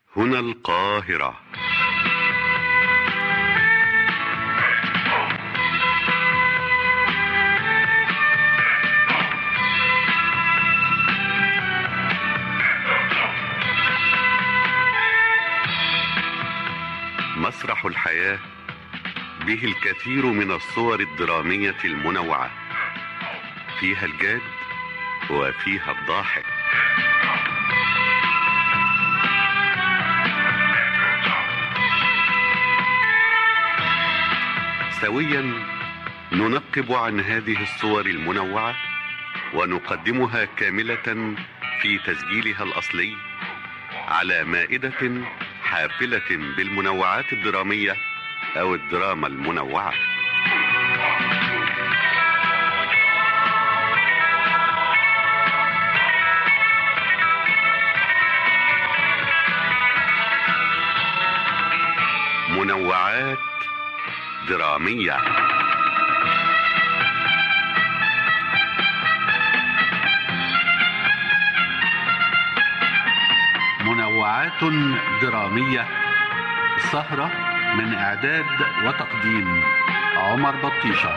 هنا القاهرة مسرح الحياة به الكثير من الصور الدرامية المنوعة فيها الجاد وفيها الضاحك سويا ننقب عن هذه الصور المنوعة ونقدمها كاملة في تسجيلها الأصلي على مائدة حافلة بالمنوعات الدرامية أو الدراما المنوعة منوعات درامية منوعات درامية سهرة من إعداد وتقديم عمر بطيشة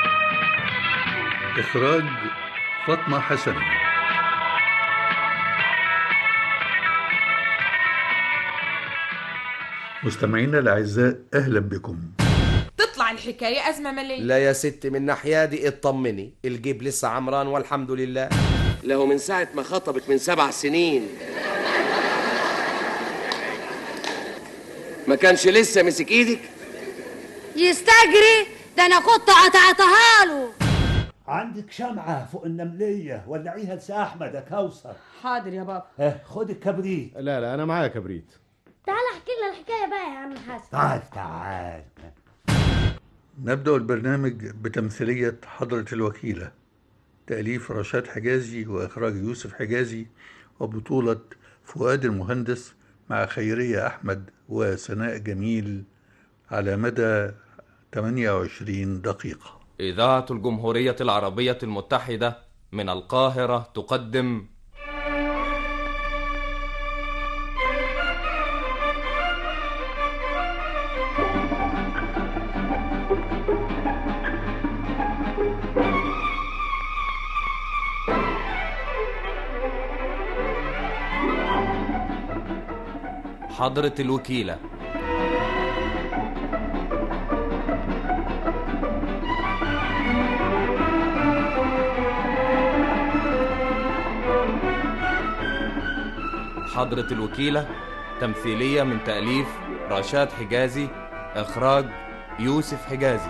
إخراج فاطمة حسن مستمعينا الأعزاء أهلا بكم تطلع الحكاية أزمة مالية لا يا ست من ناحية دي اطمني الجيب لسه عمران والحمد لله له من ساعة ما خطبك من سبع سنين ما كانش لسه مسك ايدك يستجري ده انا كنت قطعتها له عندك شمعة فوق النملية ولعيها لسي أحمد يا كوثر حاضر يا بابا اه خد الكبريت لا لا انا معايا كبريت تعال احكي لنا الحكايه بقى يا عم حسن تعال تعال نبدأ البرنامج بتمثيلية حضرة الوكيلة تأليف رشاد حجازي وإخراج يوسف حجازي وبطولة فؤاد المهندس مع خيرية أحمد وسناء جميل على مدى 28 دقيقة إذاعة الجمهورية العربية المتحدة من القاهرة تقدم حضرة الوكيلة حضرة الوكيلة تمثيلية من تأليف رشاد حجازي إخراج يوسف حجازي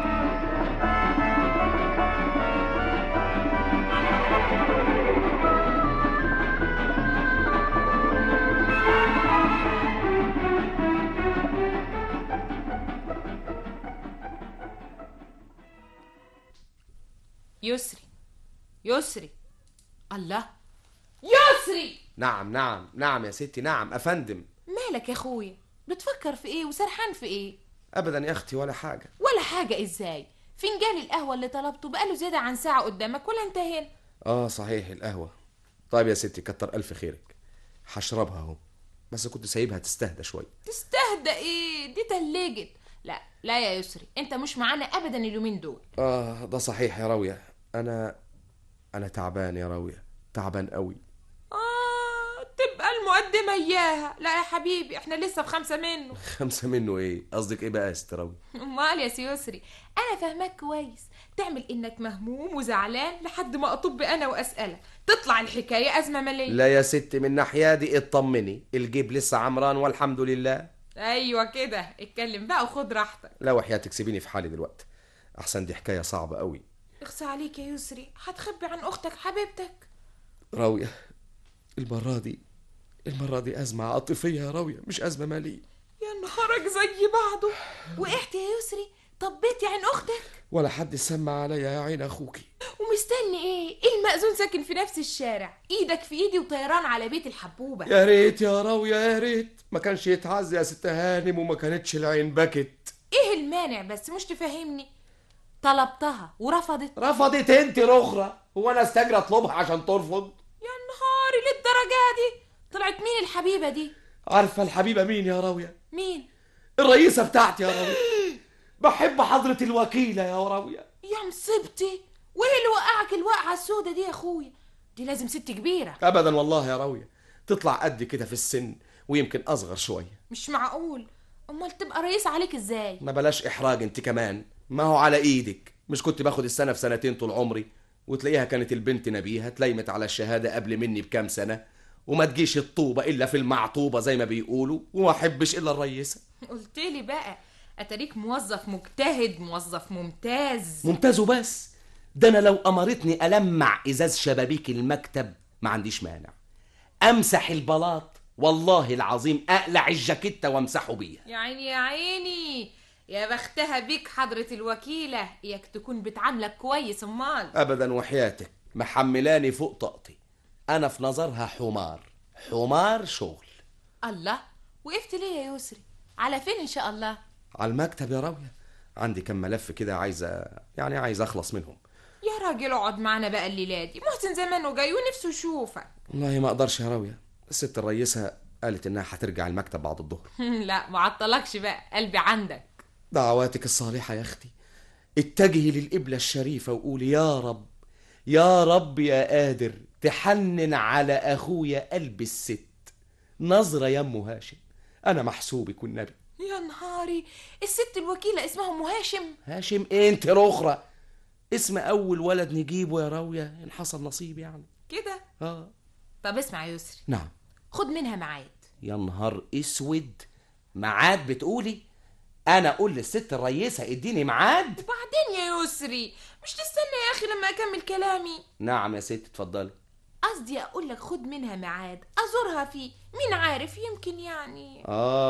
يسري يسري الله يسري نعم نعم نعم يا ستي نعم أفندم مالك يا اخويا بتفكر في ايه وسرحان في ايه أبدا يا أختي ولا حاجة ولا حاجة ازاي فنجان القهوة اللي طلبته بقاله زيادة عن ساعة قدامك ولا انتهينا آه صحيح القهوة طيب يا ستي كتر ألف خيرك هشربها أهو بس كنت سايبها تستهدى شوية تستهدى ايه دي تلجت لا لا يا يسري انت مش معانا ابدا اليومين دول آه ده صحيح يا راوية أنا أنا تعبان يا راوية تعبان قوي آه تبقى المقدمة إياها لا يا حبيبي احنا لسه في خمسة منه خمسة منه إيه قصدك إيه بقى يا ست راوية امال يا سيسري انا فاهمك كويس تعمل انك مهموم وزعلان لحد ما اطب انا واسالك تطلع الحكايه ازمه ماليه لا يا ست من ناحية دي اطمني الجيب لسه عمران والحمد لله ايوه كده اتكلم بقى وخد راحتك لا وحياتك سيبيني في حالي دلوقتي أحسن دي حكاية صعبة قوي اخصى عليك يا يسري هتخبي عن اختك حبيبتك راوية المرة دي المرة دي أزمة عاطفية يا راوية مش أزمة مالية يا نهارك زي بعضه وقعت يا يسري طبيت عين اختك ولا حد سمع عليا يا عين أخوكي ومستني ايه ايه المأذون ساكن في نفس الشارع ايدك في ايدي وطيران على بيت الحبوبه يا ريت يا راوية يا ريت ما كانش يتعز يا ست هانم وما كانتش العين بكت ايه المانع بس مش تفهمني طلبتها ورفضت رفضت انت رخرة هو انا استجري اطلبها عشان ترفض يا نهاري للدرجه دي طلعت مين الحبيبه دي عارفه الحبيبه مين يا راويه مين الرئيسه بتاعتي يا راويه بحب حضره الوكيله يا راويه يا مصيبتي وايه اللي وقعك الوقعه السودة دي يا اخويا دي لازم ست كبيره ابدا والله يا راويه تطلع قد كده في السن ويمكن اصغر شويه مش معقول امال تبقى رئيس عليك ازاي ما بلاش احراج انت كمان ما هو على ايدك مش كنت باخد السنه في سنتين طول عمري وتلاقيها كانت البنت نبيهه تليمت على الشهاده قبل مني بكام سنه وما تجيش الطوبه الا في المعطوبه زي ما بيقولوا وما احبش الا الرئيسه قلت لي بقى اتاريك موظف مجتهد موظف ممتاز ممتاز وبس ده انا لو امرتني المع ازاز شبابيك المكتب ما عنديش مانع امسح البلاط والله العظيم اقلع الجاكيته وامسحه بيها يا عيني يا عيني يا بختها بيك حضرة الوكيلة إياك تكون بتعاملك كويس أمال ابدا وحياتك محملاني فوق طاقتي انا في نظرها حمار حمار شغل الله وقفت ليه يا يسري على فين إن شاء الله على المكتب يا راويه عندي كم ملف كده عايزه يعني عايز اخلص منهم يا راجل اقعد معانا بقى الليلة دي محسن زمانه جاي ونفسه يشوفك والله ما اقدرش يا راويه الست الرئيسه قالت انها هترجع المكتب بعد الظهر لا معطلكش بقى قلبي عندك دعواتك الصالحه يا اختي اتجهي للقبله الشريفه وقولي يا رب يا رب يا قادر تحنن على اخويا قلب الست نظره يا ام هاشم انا محسوبك والنبي يا نهاري الست الوكيلة اسمها أم هاشم هاشم إيه انت رخرة اسم اول ولد نجيبه يا راويه ان حصل نصيب يعني كده اه طب اسمع يا يسري نعم خد منها ميعاد يا نهار اسود ميعاد بتقولي انا اقول للست الرئيسه اديني ميعاد وبعدين يا يسري مش تستنى يا أخي لما أكمل كلامي نعم يا ست اتفضلي قصدي أقول لك خد منها ميعاد أزورها فيه مين عارف يمكن يعني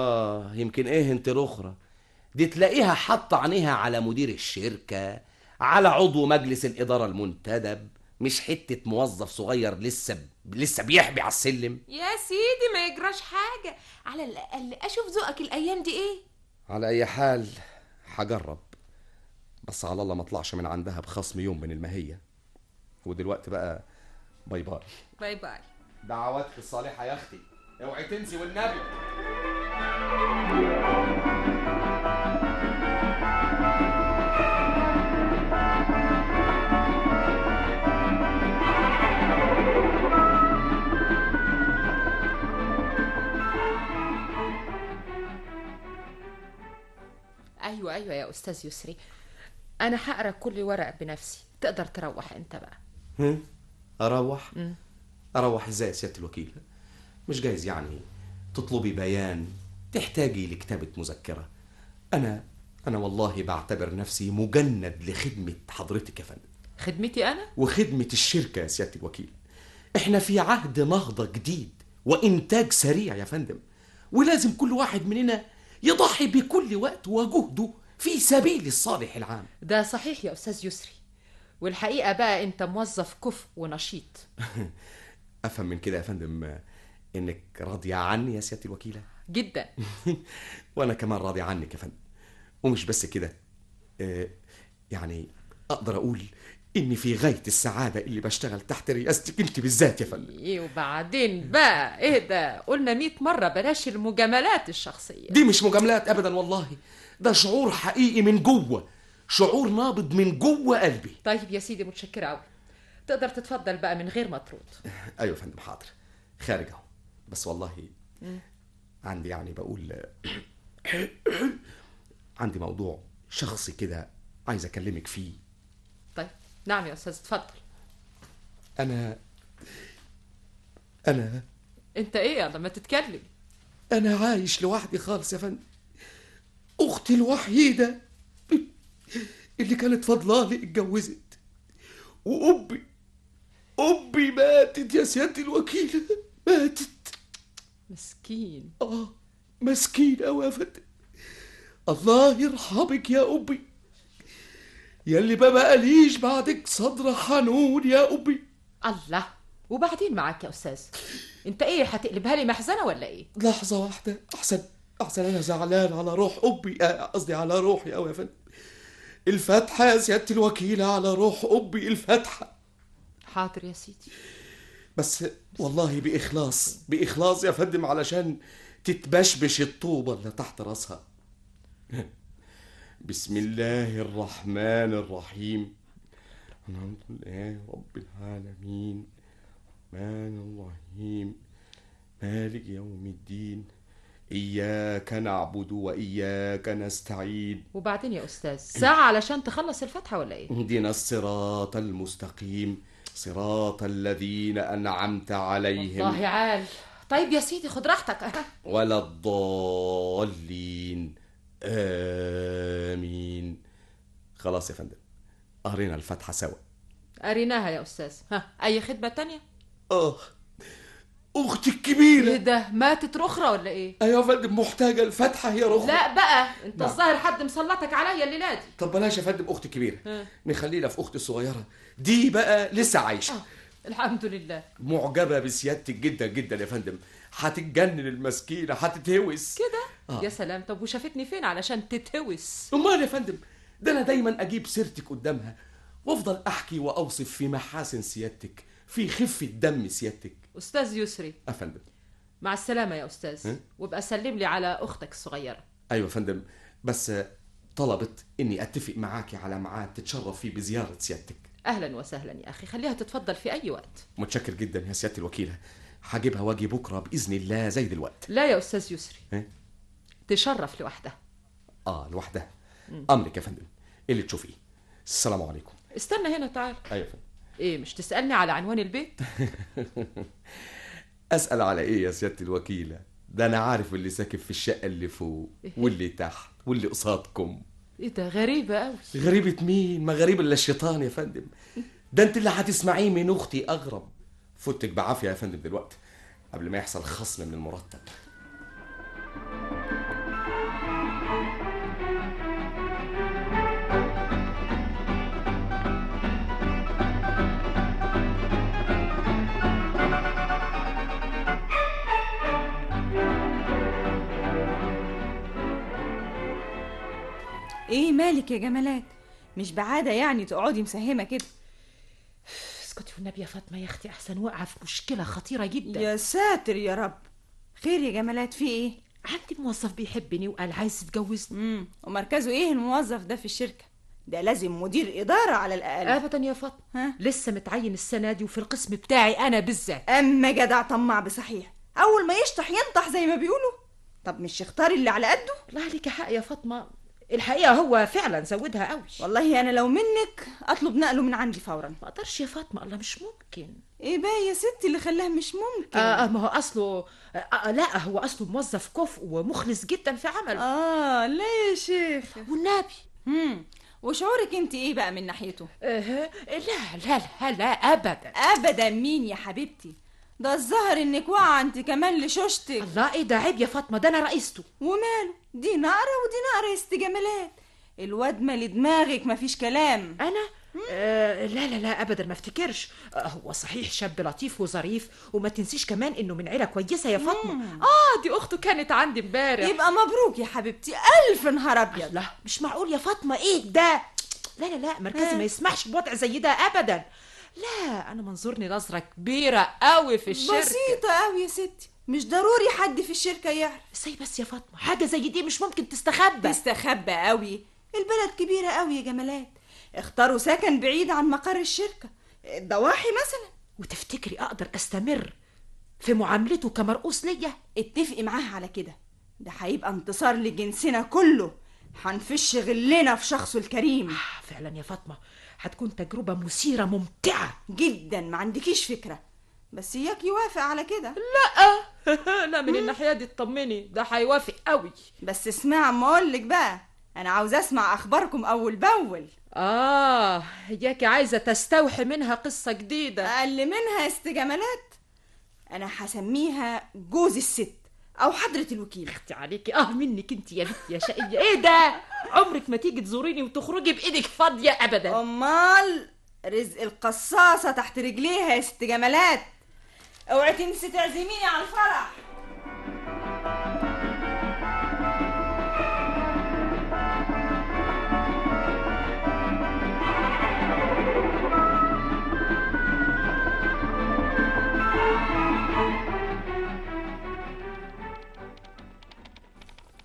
اه يمكن ايه انت رخرة دي تلاقيها حاطه عينيها على مدير الشركه على عضو مجلس الاداره المنتدب مش حته موظف صغير لسه لسه بيحبي على السلم يا سيدي ما يجراش حاجة على الأقل أشوف ذوقك الأيام دي إيه على اي حال هجرب بس على الله ما اطلعش من عندها بخصم يوم من المهيه ودلوقتي بقى باي باي باي باي دعواتك الصالحه يا اختي اوعي تنسي والنبي أيوة أيوة يا أستاذ يسري أنا هقرا كل ورق بنفسي تقدر تروح أنت بقى هم؟ اروح اروح ازاي يا سياده الوكيل مش جايز يعني تطلبي بيان تحتاجي لكتابه مذكره انا انا والله بعتبر نفسي مجند لخدمه حضرتك يا فندم خدمتي أنا وخدمه الشركه يا سياده الوكيل احنا في عهد نهضه جديد وانتاج سريع يا فندم ولازم كل واحد مننا يضحي بكل وقت وجهده في سبيل الصالح العام ده صحيح يا أستاذ يسري والحقيقة بقى أنت موظف كفء ونشيط افهم من كده يا فندم آه، انك راضيه عني يا سياده الوكيله جدا وانا كمان راضي عنك يا فندم ومش بس كده آه، يعني اقدر اقول اني في غايه السعاده اللي بشتغل تحت رئاستك انت بالذات يا فندم إيه وبعدين بقى إيه ده قلنا مئة مرة بلاش المجاملات الشخصية دي مش مجاملات ابدا والله ده شعور حقيقي من جوه شعور نابض من جوه قلبي طيب يا سيدي متشكرة أوي تقدر تتفضل بقى من غير مطرود ايوه يا فندم حاضر خارج اهو بس والله عندي يعني بقول عندي موضوع شخصي كده عايز اكلمك فيه طيب نعم يا أستاذ اتفضل انا انا أنت إيه لما تتكلم انا عايش لوحدي خالص يا فندم اختي الوحيده اللي كانت فضلالي اتجوزت وابي ابي ماتت يا سياده الوكيله ماتت مسكين اه مسكين أوي يا فندم الله يرحمك يا أبي يلي ما بقاليش بعدك صدر حنون يا أبي الله وبعدين معاك يا أستاذ أنت إيه هتقلبها لي محزنة ولا إيه لحظة واحدة أحسن أحسن أنا زعلان على روح أبي آه، قصدي على روحي أوي يا فندم الفاتحة يا سيادة الوكيلة على روح أبي الفاتحة حاضر يا سيدي بس والله بإخلاص بإخلاص يا فندم علشان تتبشبش الطوبة اللي تحت راسها بسم الله الرحمن الرحيم الحمد لله رب العالمين الرحمن الرحيم مالك يوم الدين إياك نعبد وإياك نستعين وبعدين يا استاذ ساعة علشان تخلص الفاتحة ولا ايه اهدنا الصراط المستقيم صراط الذين أنعمت عليهم والله عال طيب يا سيدي خد راحتك ولا الضالين آمين خلاص يا فندم قرينا الفاتحة سوا قريناها يا استاذ ها اي خدمة تانية آه أختي الكبيرة ايه ده ماتت رخرة ولا ايه أيوة يا فندم محتاجة الفاتحة يا رخرة لا بقى انت نعم. الظاهر حد مسلطك عليا الليلة دي طب بلاش يا فندم أختي الكبيرة ها. نخلينا في أختي الصغيرة دي بقى لسه عايشة الحمد لله معجبة بسيادتك جدا جدا يا فندم هتتجنن المسكينة هتتهوس كده آه. يا سلام طب وشافتني فين علشان تتهوس امال يا فندم ده انا دايما اجيب سيرتك قدامها وافضل احكي واوصف في محاسن سيادتك في خفه دم سيادتك استاذ يسري يا فندم مع السلامة يا استاذ ها؟ وابقى سلم لي على اختك الصغيرة ايوه يا فندم بس طلبت اني اتفق معاكي على ميعاد تتشرف فيه بزياره سيادتك اهلا وسهلا يا اخي خليها تتفضل في اي وقت متشكر جدا يا سياده الوكيله هجيبها واجي بكره باذن الله زي دلوقتي لا يا استاذ يسري ها؟ تشرف لوحدها اه لوحدها مم. امرك يا فندم اللي تشوفيه السلام عليكم استنى هنا تعال ايوه يا فندم ايه مش تسألني على عنوان البيت اسال على ايه يا سياده الوكيله ده انا عارف اللي ساكن في الشقه اللي فوق واللي تحت واللي قصادكم ايه ده غريبة قوي غريبة مين؟ ما غريب الا الشيطان يا فندم ده انت اللي هتسمعيه من اختي اغرب فوتك بعافية يا فندم دلوقتي قبل ما يحصل خصم من المرتب ايه مالك يا جمالات مش بعادة يعني تقعدي مسهمة كده اسكتي والنبي يا فاطمة يا اختي احسن واقعة في مشكلة خطيرة جدا يا ساتر يا رب خير يا جمالات في ايه عندي موظف بيحبني وقال عايز يتجوزني امم ومركزه ايه الموظف ده في الشركة ده لازم مدير إدارة على الأقل ابدا يا فاطمة لسه متعين السنة دي وفي القسم بتاعي انا بالذات أما جدع طماع بصحيح أول ما يشطح ينطح زي ما بيقولوا طب مش يختار اللي على قده والله عليك حق يا فاطمة الحقيقة هو فعلا زودها قوي والله أنا لو منك أطلب نقله من عندي فورا ما اقدرش يا فاطمة الله مش ممكن ايه بقى يا ستي اللي خلاه مش ممكن آه آه، ما هو اصله آه آه، لا هو اصله موظف كفء ومخلص جدا في عمله اه لا يا شيخ والنبي امم وشعورك انت ايه بقى من ناحيته آه لا لا لا لا ابدا ابدا مين يا حبيبتي ده الظاهر انك واقعه انت كمان لشوشتك الله ايه ده عيب يا فاطمه ده انا رئيسته وماله دي نقره ودي نقره يا ست جمالات الواد مالي دماغك مفيش كلام انا آه لا لا لا ابدا ما افتكرش آه هو صحيح شاب لطيف وظريف وما تنسيش كمان انه من عيله كويسه يا فاطمه اه دي اخته كانت عندي امبارح يبقى مبروك يا حبيبتي الف نهار ابيض لا مش معقول يا فاطمه ايه ده لا لا لا مركزي آه. ما يسمحش بوضع زي ده ابدا لا انا منظورني نظره كبيره قوي في الشركه بسيطه قوي يا ستي مش ضروري حد في الشركه يعرف ازاي بس يا فاطمه حاجه زي دي مش ممكن تستخبى تستخبى قوي البلد كبيره قوي يا جمالات اختاروا سكن بعيد عن مقر الشركه الضواحي مثلا وتفتكري اقدر استمر في معاملته كمرؤوس ليا اتفقي معاه على كده ده هيبقى انتصار لجنسنا كله هنفش غلنا في شخصه الكريم آه فعلا يا فاطمه هتكون تجربه مثيره ممتعه جدا ما عندكيش فكره بس اياك يوافق على كده لا لا من الناحيه دي اطمني ده هيوافق قوي بس اسمع اما اقولك بقى انا عاوز اسمع اخباركم اول باول اه اياكي عايزه تستوحي منها قصه جديده اقل منها استجمالات انا هسميها جوز الست او حضره الوكيل اختي عليكي اه منك انت يا بنت يا شقيه ايه ده عمرك ما تيجي تزوريني وتخرجي بايدك فاضيه ابدا امال رزق القصاصه تحت رجليها يا ست جمالات اوعي تنسي تعزميني على الفرح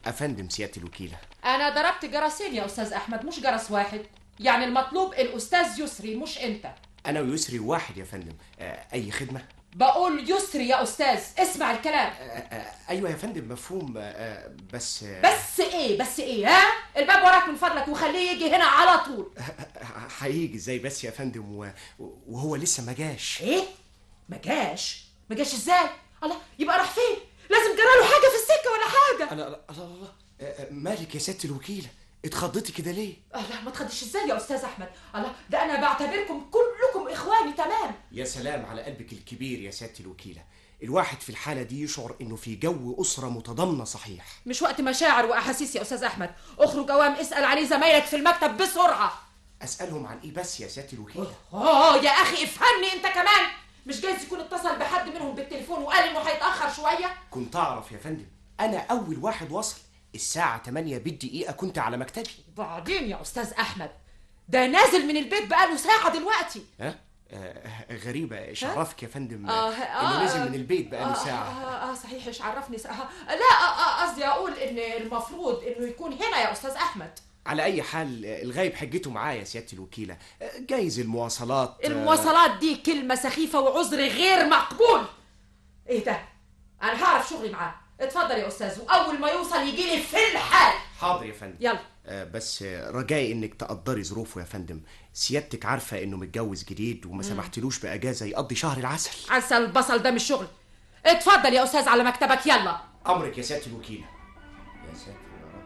افندم سياده الوكيله انا ضربت جرسين يا استاذ احمد مش جرس واحد يعني المطلوب الاستاذ يسري مش انت انا ويسري واحد يا فندم آه، اي خدمه بقول يسري يا استاذ اسمع الكلام آه، آه، ايوه يا فندم مفهوم آه، آه، بس آه، بس ايه بس ايه ها الباب وراك من فضلك وخليه يجي هنا على طول هيجي ازاي بس يا فندم و- وهو لسه ما جاش ايه ما جاش ما جاش ازاي الله يبقى راح فين لازم جراله حاجه في السكه ولا حاجه انا الله الله آه، آه، مالك يا سياده الوكيله اتخضيتي كده ليه الله ما تخدش ازاي يا استاذ احمد الله ده انا بعتبركم كلكم اخواني تمام يا سلام على قلبك الكبير يا سياده الوكيله الواحد في الحالة دي يشعر انه في جو أسرة متضامنة صحيح مش وقت مشاعر واحاسيس يا استاذ احمد اخرج اوام اسال عليه زمايلك في المكتب بسرعه أسألهم عن إيه بس يا سيادة الوكيلة اه يا اخي افهمني انت كمان مش جايز يكون اتصل بحد منهم بالتليفون وقال انه هيتاخر شويه كنت أعرف يا فندم أنا أول واحد وصل الساعة 8 بالدقيقة كنت على مكتبي بعدين يا استاذ احمد ده نازل من البيت بقاله ساعه دلوقتي ها؟ آه غريبة إيش عرفك يا فندم آه، إنه آه، نزل آه، من البيت بقاله آه ساعة آه, اه صحيح ايش عرفني ساعة. لا آه، آه، قصدي اقول ان المفروض انه يكون هنا يا استاذ احمد على أي حال آه، الغايب حجته معايا يا سيادة الوكيلة آه، جايز المواصلات آه، المواصلات دي كلمة سخيفة وعذر غير مقبول ايه ده انا هعرف شغلي معاه اتفضل يا استاذ واول ما يوصل يجي لي في الحال حاضر يا فندم يلا آه، بس آه، رجائي انك تقدري ظروفه يا فندم سيادتك عارفه انه متجوز جديد وما مم. سمحتلوش باجازه يقضي شهر العسل عسل البصل ده مش شغل اتفضل يا استاذ على مكتبك يلا امرك يا سياده الوكيله يا ساتر يا رب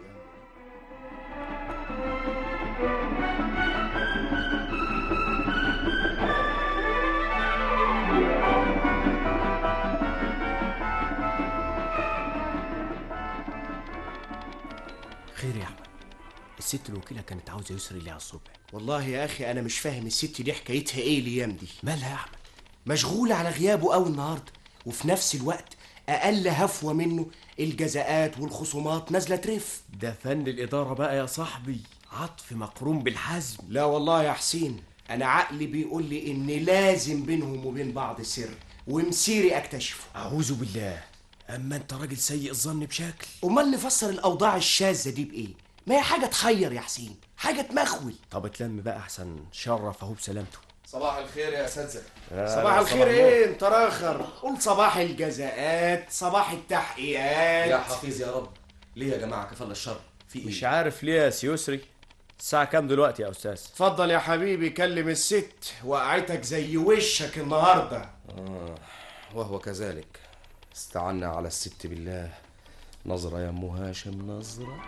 خير يا احمد الست الوكيله كانت عاوزه يسري لي على الصبح والله يا اخي انا مش فاهم الست دي حكايتها ايه الايام دي مالها يا احمد مشغوله على غيابه قوي النهارده وفي نفس الوقت اقل هفوه منه الجزاءات والخصومات نازله ترف ده فن الاداره بقى يا صاحبي عطف مقرون بالحزم لا والله يا حسين انا عقلي بيقول لي ان لازم بينهم وبين بعض سر ومسيري اكتشفه اعوذ بالله اما انت راجل سيء الظن بشكل امال نفسر الاوضاع الشاذه دي بايه ما هي حاجه تخير يا حسين حاجه تمخول طب اتلم بقى احسن شرف اهو بسلامته صباح الخير يا اساتذه صباح الخير ايه انت راخر قول صباح الجزاءات صباح التحقيقات يا حفيظ يا رب ليه يا جماعه كفل الشر في ايه مش عارف ليه يا سيسري الساعه كام دلوقتي يا استاذ اتفضل يا حبيبي كلم الست وقعتك زي وشك النهارده آه وهو كذلك استعنا على الست بالله نظرة يا ام هاشم نظرة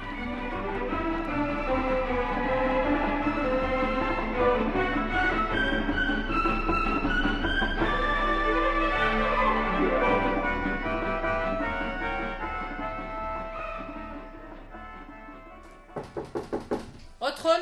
ادخل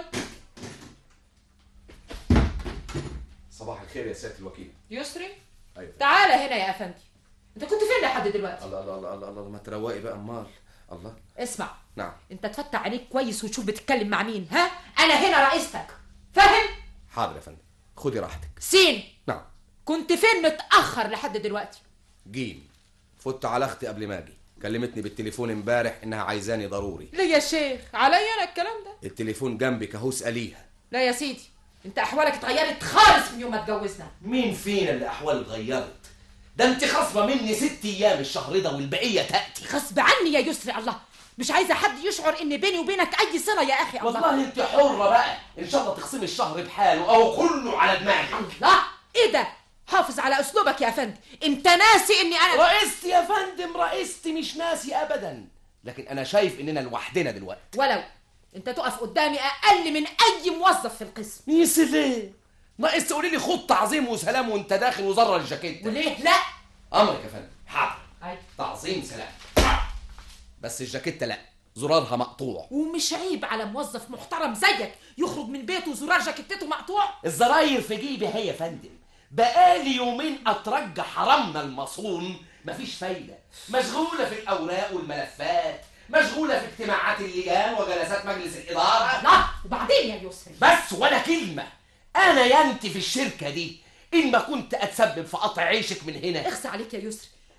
صباح الخير يا سياده الوكيل يسري ايوه تعالى هنا يا افندي انت كنت فين لحد دلوقتي الله الله الله الله, الله ما تروقي بقى امال الله اسمع نعم انت تفتح عينيك كويس وتشوف بتتكلم مع مين ها انا هنا رئيستك فاهم حاضر يا فندم خدي راحتك سين نعم كنت فين متاخر لحد دلوقتي جيم فت على اختي قبل ما اجي كلمتني بالتليفون امبارح انها عايزاني ضروري ليه يا شيخ عليا انا الكلام ده التليفون جنبك اهو اساليها لا يا سيدي انت احوالك اتغيرت خالص من يوم ما اتجوزنا مين فينا اللي احواله اتغيرت ده انت خصمه مني ست ايام الشهر ده والبقيه تاتي غصب عني يا يسري الله مش عايزه حد يشعر ان بيني وبينك اي صله يا اخي الله والله انت حره بقى ان شاء الله تخصمي الشهر بحاله او كله على دماغي الله ايه ده حافظ على اسلوبك يا فندم انت ناسي اني انا رئيستي يا فندم رئيستي مش ناسي ابدا لكن انا شايف اننا لوحدنا دلوقتي ولو انت تقف قدامي اقل من اي موظف في القسم يا سلام ناقص تقولي لي خد تعظيم وسلام وانت داخل وزر الجاكيت وليه لا امرك يا فندم حاضر أي. تعظيم سلام بس الجاكيتة لا زرارها مقطوع ومش عيب على موظف محترم زيك يخرج من بيته وزرار جاكيتته مقطوع الزراير في جيبي هي يا فندم بقالي يومين اترجى حرمنا المصون مفيش فايدة مشغولة في الأوراق والملفات مشغولة في اجتماعات اللجان وجلسات مجلس الإدارة لا وبعدين يا يسري بس ولا كلمة أنا ينتي في الشركة دي إن ما كنت أتسبب في قطع عيشك من هنا اخسى عليك يا يسري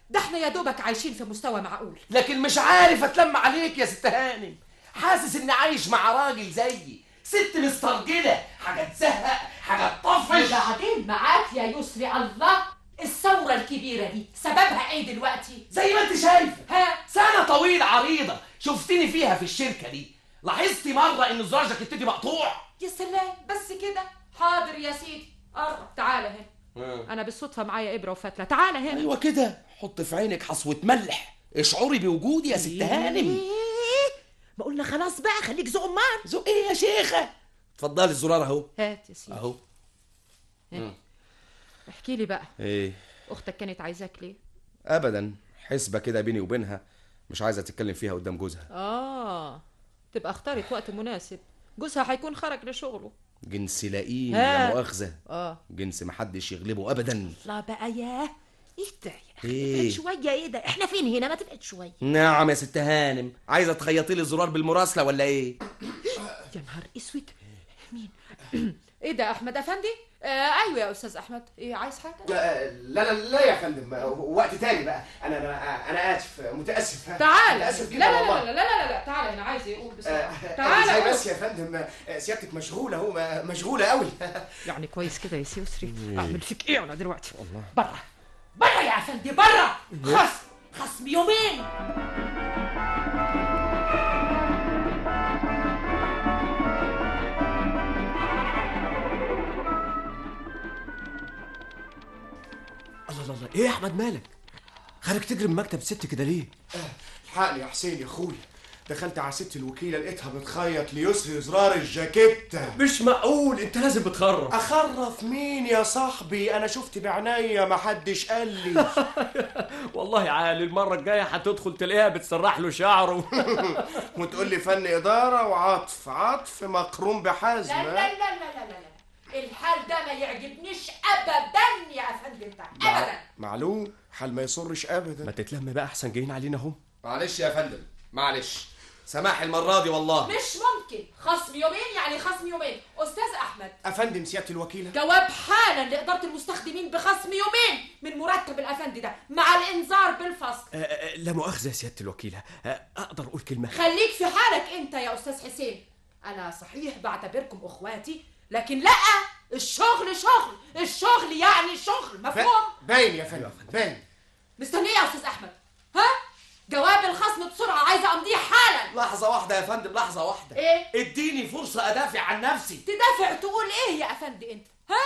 ده احنا يا دوبك عايشين في مستوى معقول لكن مش عارف اتلم عليك يا ست هانم حاسس اني عايش مع راجل زيي ست مسترجله حاجه تزهق حاجه تطفش وبعدين معاك يا يسري الله الثورة الكبيرة دي سببها ايه دلوقتي؟ زي ما انت شايفه ها سنه طويله عريضه شفتني فيها في الشركه دي لاحظتي مره ان زرار جاكيتتي مقطوع يا سلام بس كده حاضر يا سيدي قرب تعالى هنا انا بالصدفة معايا ابرة وفتلة تعالى هنا ايوه كده حط في عينك حصوه ملح اشعري بوجودي يا ست هانم ما قلنا خلاص بقى خليك ذوق امال ذوق ايه يا شيخه اتفضلي الزرار اهو هات يا سيدي اهو احكي لي بقى ايه اختك كانت عايزاك ليه ابدا حسبه كده بيني وبينها مش عايزه تتكلم فيها قدام جوزها اه تبقى اختارت وقت مناسب جوزها هيكون خرج لشغله جنس لئيم ها. لا مؤاخذه اه جنس محدش يغلبه ابدا لا بقى ياه ايه ده ايه شوية ايه ده احنا فين هنا ما تبعد شوية نعم يا ست هانم عايزه تخيطي لي الزرار بالمراسله ولا ايه يا نهار اسود مين ايه ده احمد افندي آه ايوه يا استاذ احمد ايه عايز حاجه لا لا لا يا فندم وقت تاني بقى انا انا انا اسف متاسف تعال متاسف لا جدا لا والله لا لا لا لا لا تعال هنا عايز يقول بسرعه تعالى تعال ازاي بس يا فندم آه، سيادتك مشغوله اهو مشغوله قوي يعني كويس كده يا سي يسري اعمل فيك ايه انا دلوقتي الله بره بره يا افندي بره خصم خصم يومين الله الله الله ايه يا احمد مالك خارج تجري من مكتب ست كده ليه الحقني يا حسين يا اخويا دخلت على ست الوكيله لقيتها بتخيط ليسري زرار الجاكيت مش معقول انت لازم بتخرف اخرف مين يا صاحبي انا شفت بعينيا ما حدش قال لي والله عالي المره الجايه هتدخل تلاقيها بتسرح له شعره وتقول لي فن اداره وعطف عطف مقرون بحزم لا لا لا لا لا لا لا الحال ده ما يعجبنيش ابدا يا افندي انت ابدا معلوم حال ما يصرش ابدا ما تتلم بقى احسن جايين علينا اهو معلش يا فندم معلش سماح المره دي والله مش ممكن خصم يومين يعني خصم يومين استاذ احمد افندم سياده الوكيله جواب حالا لإدارة المستخدمين بخصم يومين من مرتب الأفندي ده مع الإنذار بالفصل آه، آه، لا مؤاخذه يا سياده الوكيله آه، اقدر اقول كلمه خليك في حالك أنت يا أستاذ حسين أنا صحيح بعتبركم أخواتي لكن لأ الشغل شغل الشغل يعني شغل مفهوم باين يا فندم باين مستنية يا أستاذ أحمد ها جواب الخصم بسرعة عايزة أمضيه حالا لحظه واحده يا فندم لحظه واحده إيه اديني فرصه ادافع عن نفسي تدافع تقول إيه يا أفندي أنت ها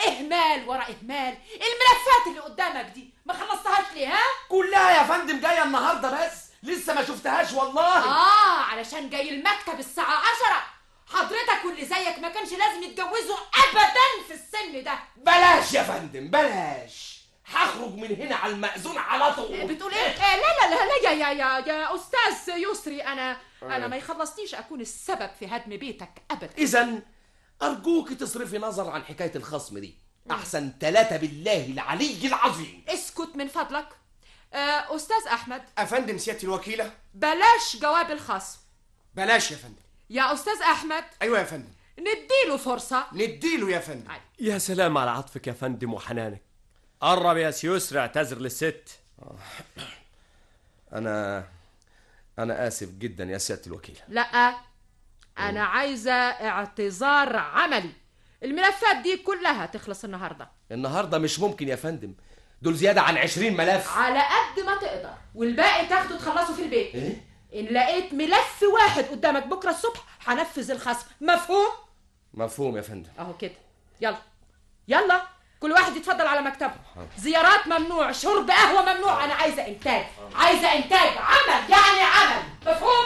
إهمال ورا إهمال الملفات اللي قدامك دي ما خلصتهاش ليه ها كلها يا فندم جايه النهارده بس لسه ما شفتهاش والله آه علشان جاي المكتب الساعة عشرة حضرتك واللي زيك ما كانش لازم يتجوزوا أبدا في السن ده بلاش يا فندم بلاش هخرج من هنا على المأذون على طول بتقول ايه؟ آه لا لا لا لا يا يا يا يا استاذ يسري انا انا ما يخلصنيش اكون السبب في هدم بيتك ابدا اذا ارجوك تصرفي نظر عن حكايه الخصم دي احسن ثلاثه بالله العلي العظيم اسكت من فضلك آه استاذ احمد افندم سياده الوكيله بلاش جواب الخصم بلاش يا فندم يا استاذ احمد ايوه يا فندم نديله فرصة نديله يا فندم يا سلام على عطفك يا فندم وحنانك قرب يا سيسري اعتذر للست انا انا اسف جدا يا سياده الوكيله لا انا عايزة اعتذار عملي الملفات دي كلها تخلص النهاردة النهارده مش ممكن يا فندم دول زياده عن 20 ملف على قد ما تقدر والباقي تاخده تخلصه في البيت ايه ان لقيت ملف واحد قدامك بكره الصبح هنفذ الخصم مفهوم مفهوم يا فندم اهو كده يلا يلا كل واحد يتفضل على مكتبه زيارات ممنوع شرب قهوه ممنوع انا عايزه انتاج عايزه انتاج عمل يعني عمل مفهوم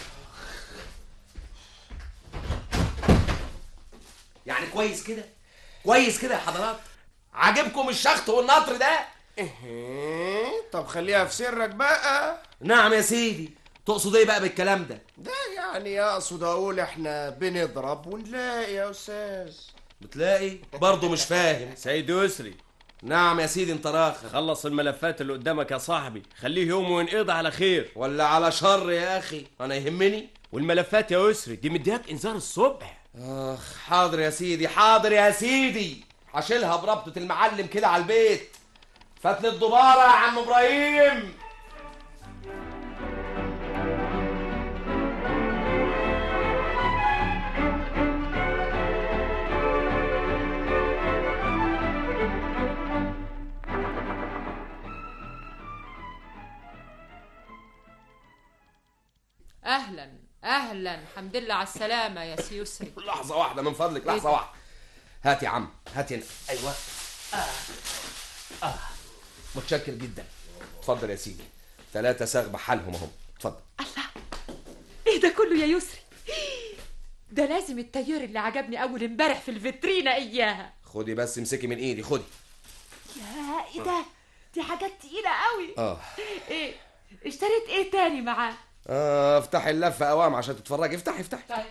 يعني كويس كده كويس كده يا حضرات عاجبكم الشخط والنطر ده إيه طب خليها في سرك بقى نعم يا سيدي تقصد ايه بقى بالكلام ده ده يعني اقصد اقول احنا بنضرب ونلاقي يا استاذ بتلاقي برضه مش فاهم سيد يسري نعم يا سيدي انت راخر خلص الملفات اللي قدامك يا صاحبي خليه يوم وينقضي على خير ولا على شر يا اخي انا يهمني والملفات يا يسري دي مدياك انذار الصبح اخ حاضر يا سيدي حاضر يا سيدي هشيلها بربطة المعلم كده على البيت فتل الدبارة يا عم ابراهيم اهلا اهلا الحمد لله على السلامه يا سي يسري لحظة واحدة من فضلك إيه لحظة ده؟ واحدة هات يا عم هات هنا ايوه آه. آه. متشكر جدا اتفضل يا سيدي ثلاثة ساغ بحالهم اهم اتفضل ايه ده كله يا يسري ده لازم التيار اللي عجبني اول امبارح في الفيترينا اياها خدي بس امسكي من ايدي خدي يا ايه ده دي حاجات تقيله قوي اه ايه اشتريت ايه تاني معاه اه افتحي اللفة اوام عشان تتفرجي افتحي افتحي طيب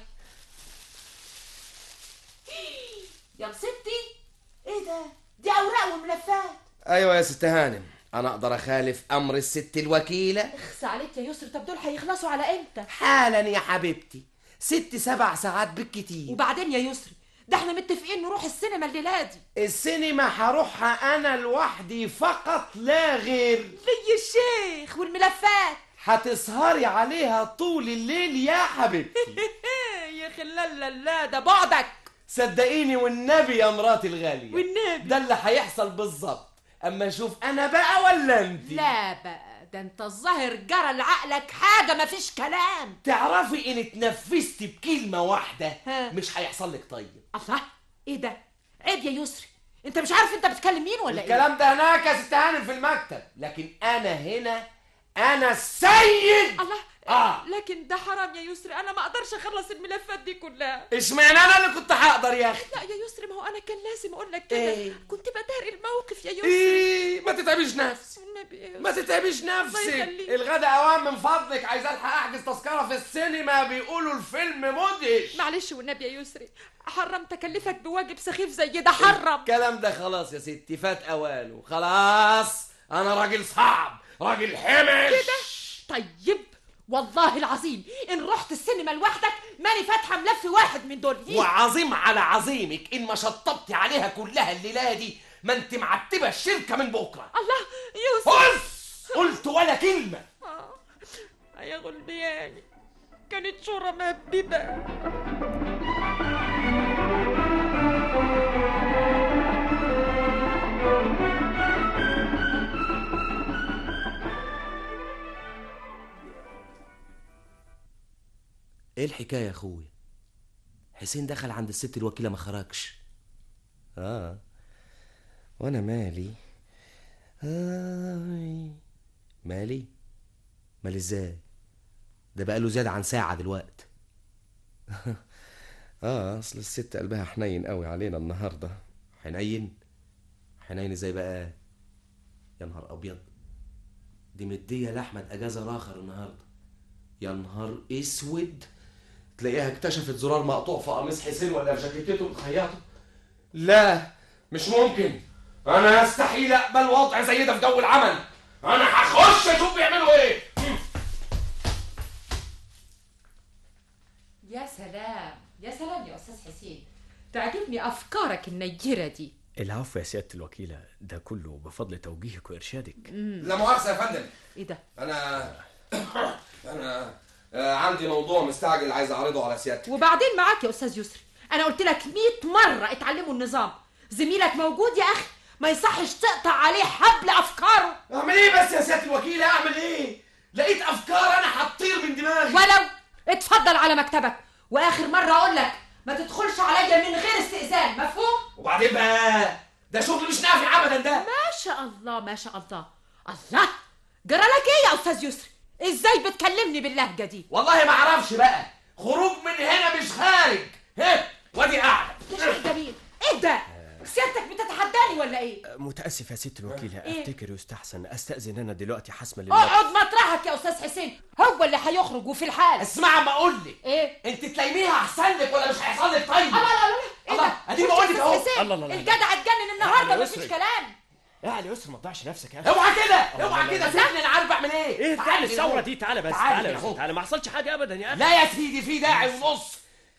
يا ستي ايه ده دي اوراق وملفات ايوه يا ست هانم انا اقدر اخالف امر الست الوكيلة اخس عليك يا يسري طب دول هيخلصوا على امتى حالا يا حبيبتي ست سبع ساعات بالكتير وبعدين يا يسري ده احنا متفقين نروح السينما الليله دي السينما هروحها انا لوحدي فقط لا غير لي الشيخ والملفات هتسهري عليها طول الليل يا حبيبتي يا خلال لا ده بعدك صدقيني والنبي يا مراتي الغالية والنبي ده اللي هيحصل بالظبط اما اشوف انا بقى ولا انت لا بقى ده انت الظاهر جرى لعقلك حاجه مفيش كلام تعرفي ان اتنفستي بكلمة واحدة مش هيحصل لك طيب الله ايه ده عيب يا يسري انت مش عارف انت بتكلم مين ولا الكلام ده هناك يا ست هانم في المكتب لكن انا هنا انا السيد الله آه. لكن ده حرام يا يسري انا ما اقدرش اخلص الملفات دي كلها اشمعنى انا اللي كنت هقدر يا اخي لا يا يسري ما هو انا كان لازم اقول لك كده إيه؟ كنت بداري الموقف يا يسري ايه ما تتعبيش نفسك والنبي إيه يا ما يسري؟ تتعبيش الله نفسك يخليك. الغدا اوام من فضلك عايز الحق احجز تذكره في السينما بيقولوا الفيلم مدهش معلش والنبي يا يسري حرمت اكلفك بواجب سخيف زي ده حرم الكلام ده خلاص يا ستي فات اوانه خلاص انا راجل صعب راجل حمش كده طيب والله العظيم ان رحت السينما لوحدك ماني فاتحه ملف واحد من دول وعظيم على عظيمك ان ما شطبتي عليها كلها الليله دي ما انت معتبه الشركه من بكره الله يوسف بص قلت ولا كلمه آه، يا غلبياني كانت شورى مهببة ايه الحكايه يا اخويا حسين دخل عند الست الوكيله ما خرجش اه وانا مالي آه مالي مالي ازاي ده بقى له زيادة عن ساعة دلوقت اه اصل الست قلبها حنين قوي علينا النهارده حنين حنين ازاي بقى يا نهار ابيض دي مديه لاحمد اجازه راخر النهارده يا نهار اسود تلاقيها اكتشفت زرار مقطوع في قميص حسين ولا في جاكيتته مخيطه لا مش ممكن انا استحيل اقبل وضع زي ده في جو العمل انا هخش اشوف بيعملوا ايه يا سلام يا سلام يا أستاذ حسين تعجبني أفكارك النيرة دي العفو يا سيادة الوكيلة ده كله بفضل توجيهك وإرشادك لا مؤاخذه يا فندم إيه ده؟ انا انا آه، عندي موضوع مستعجل عايز اعرضه على سيادتك وبعدين معاك يا أستاذ يسري أنا قلت لك 100 مرة اتعلموا النظام زميلك موجود يا أخي ما يصحش تقطع عليه حبل أفكاره اعمل ايه بس يا سياده الوكيله اعمل ايه لقيت افكار انا هتطير من دماغي ولو اتفضل على مكتبك وآخر مرة أقول لك ما تدخلش عليا من غير استئذان مفهوم؟ وبعدين بقى ده شغل مش نافع ابدا ده ما شاء الله ما شاء الله الله جرى لك ايه يا استاذ يسري ازاي بتكلمني باللهجه دي والله ما اعرفش بقى خروج من هنا مش خارج ها وادي قاعده ده شيء جميل ايه ده سيادتك بتتحداني ولا ايه متأسف يا ست الوكيلة إيه؟ أفتكر يستحسن أستأذن أنا دلوقتي حسما اقعد مطرحك يا استاذ حسين هو اللي هيخرج وفي الحال اسمع ما اقول لك ايه انت تلاقيها احسن لك ولا مش هيحصل لك طيب الله الله الله ايه الله ده اديني بقول لك اهو حسين الله الله الله. الجدع اتجنن النهارده يعني مفيش يسري. كلام اعلى يسر ما تضيعش نفسك يا أخي اوعى كده الله اوعى الله كده الله. سيبني انا عارف اعمل ايه إيه تعالي تعالى كده الثورة اهو. دي تعالى بس تعالي تعالى كده بس اهو. تعالى ما حصلش حاجة أبدا يا أخي لا يا سيدي في داعي ونص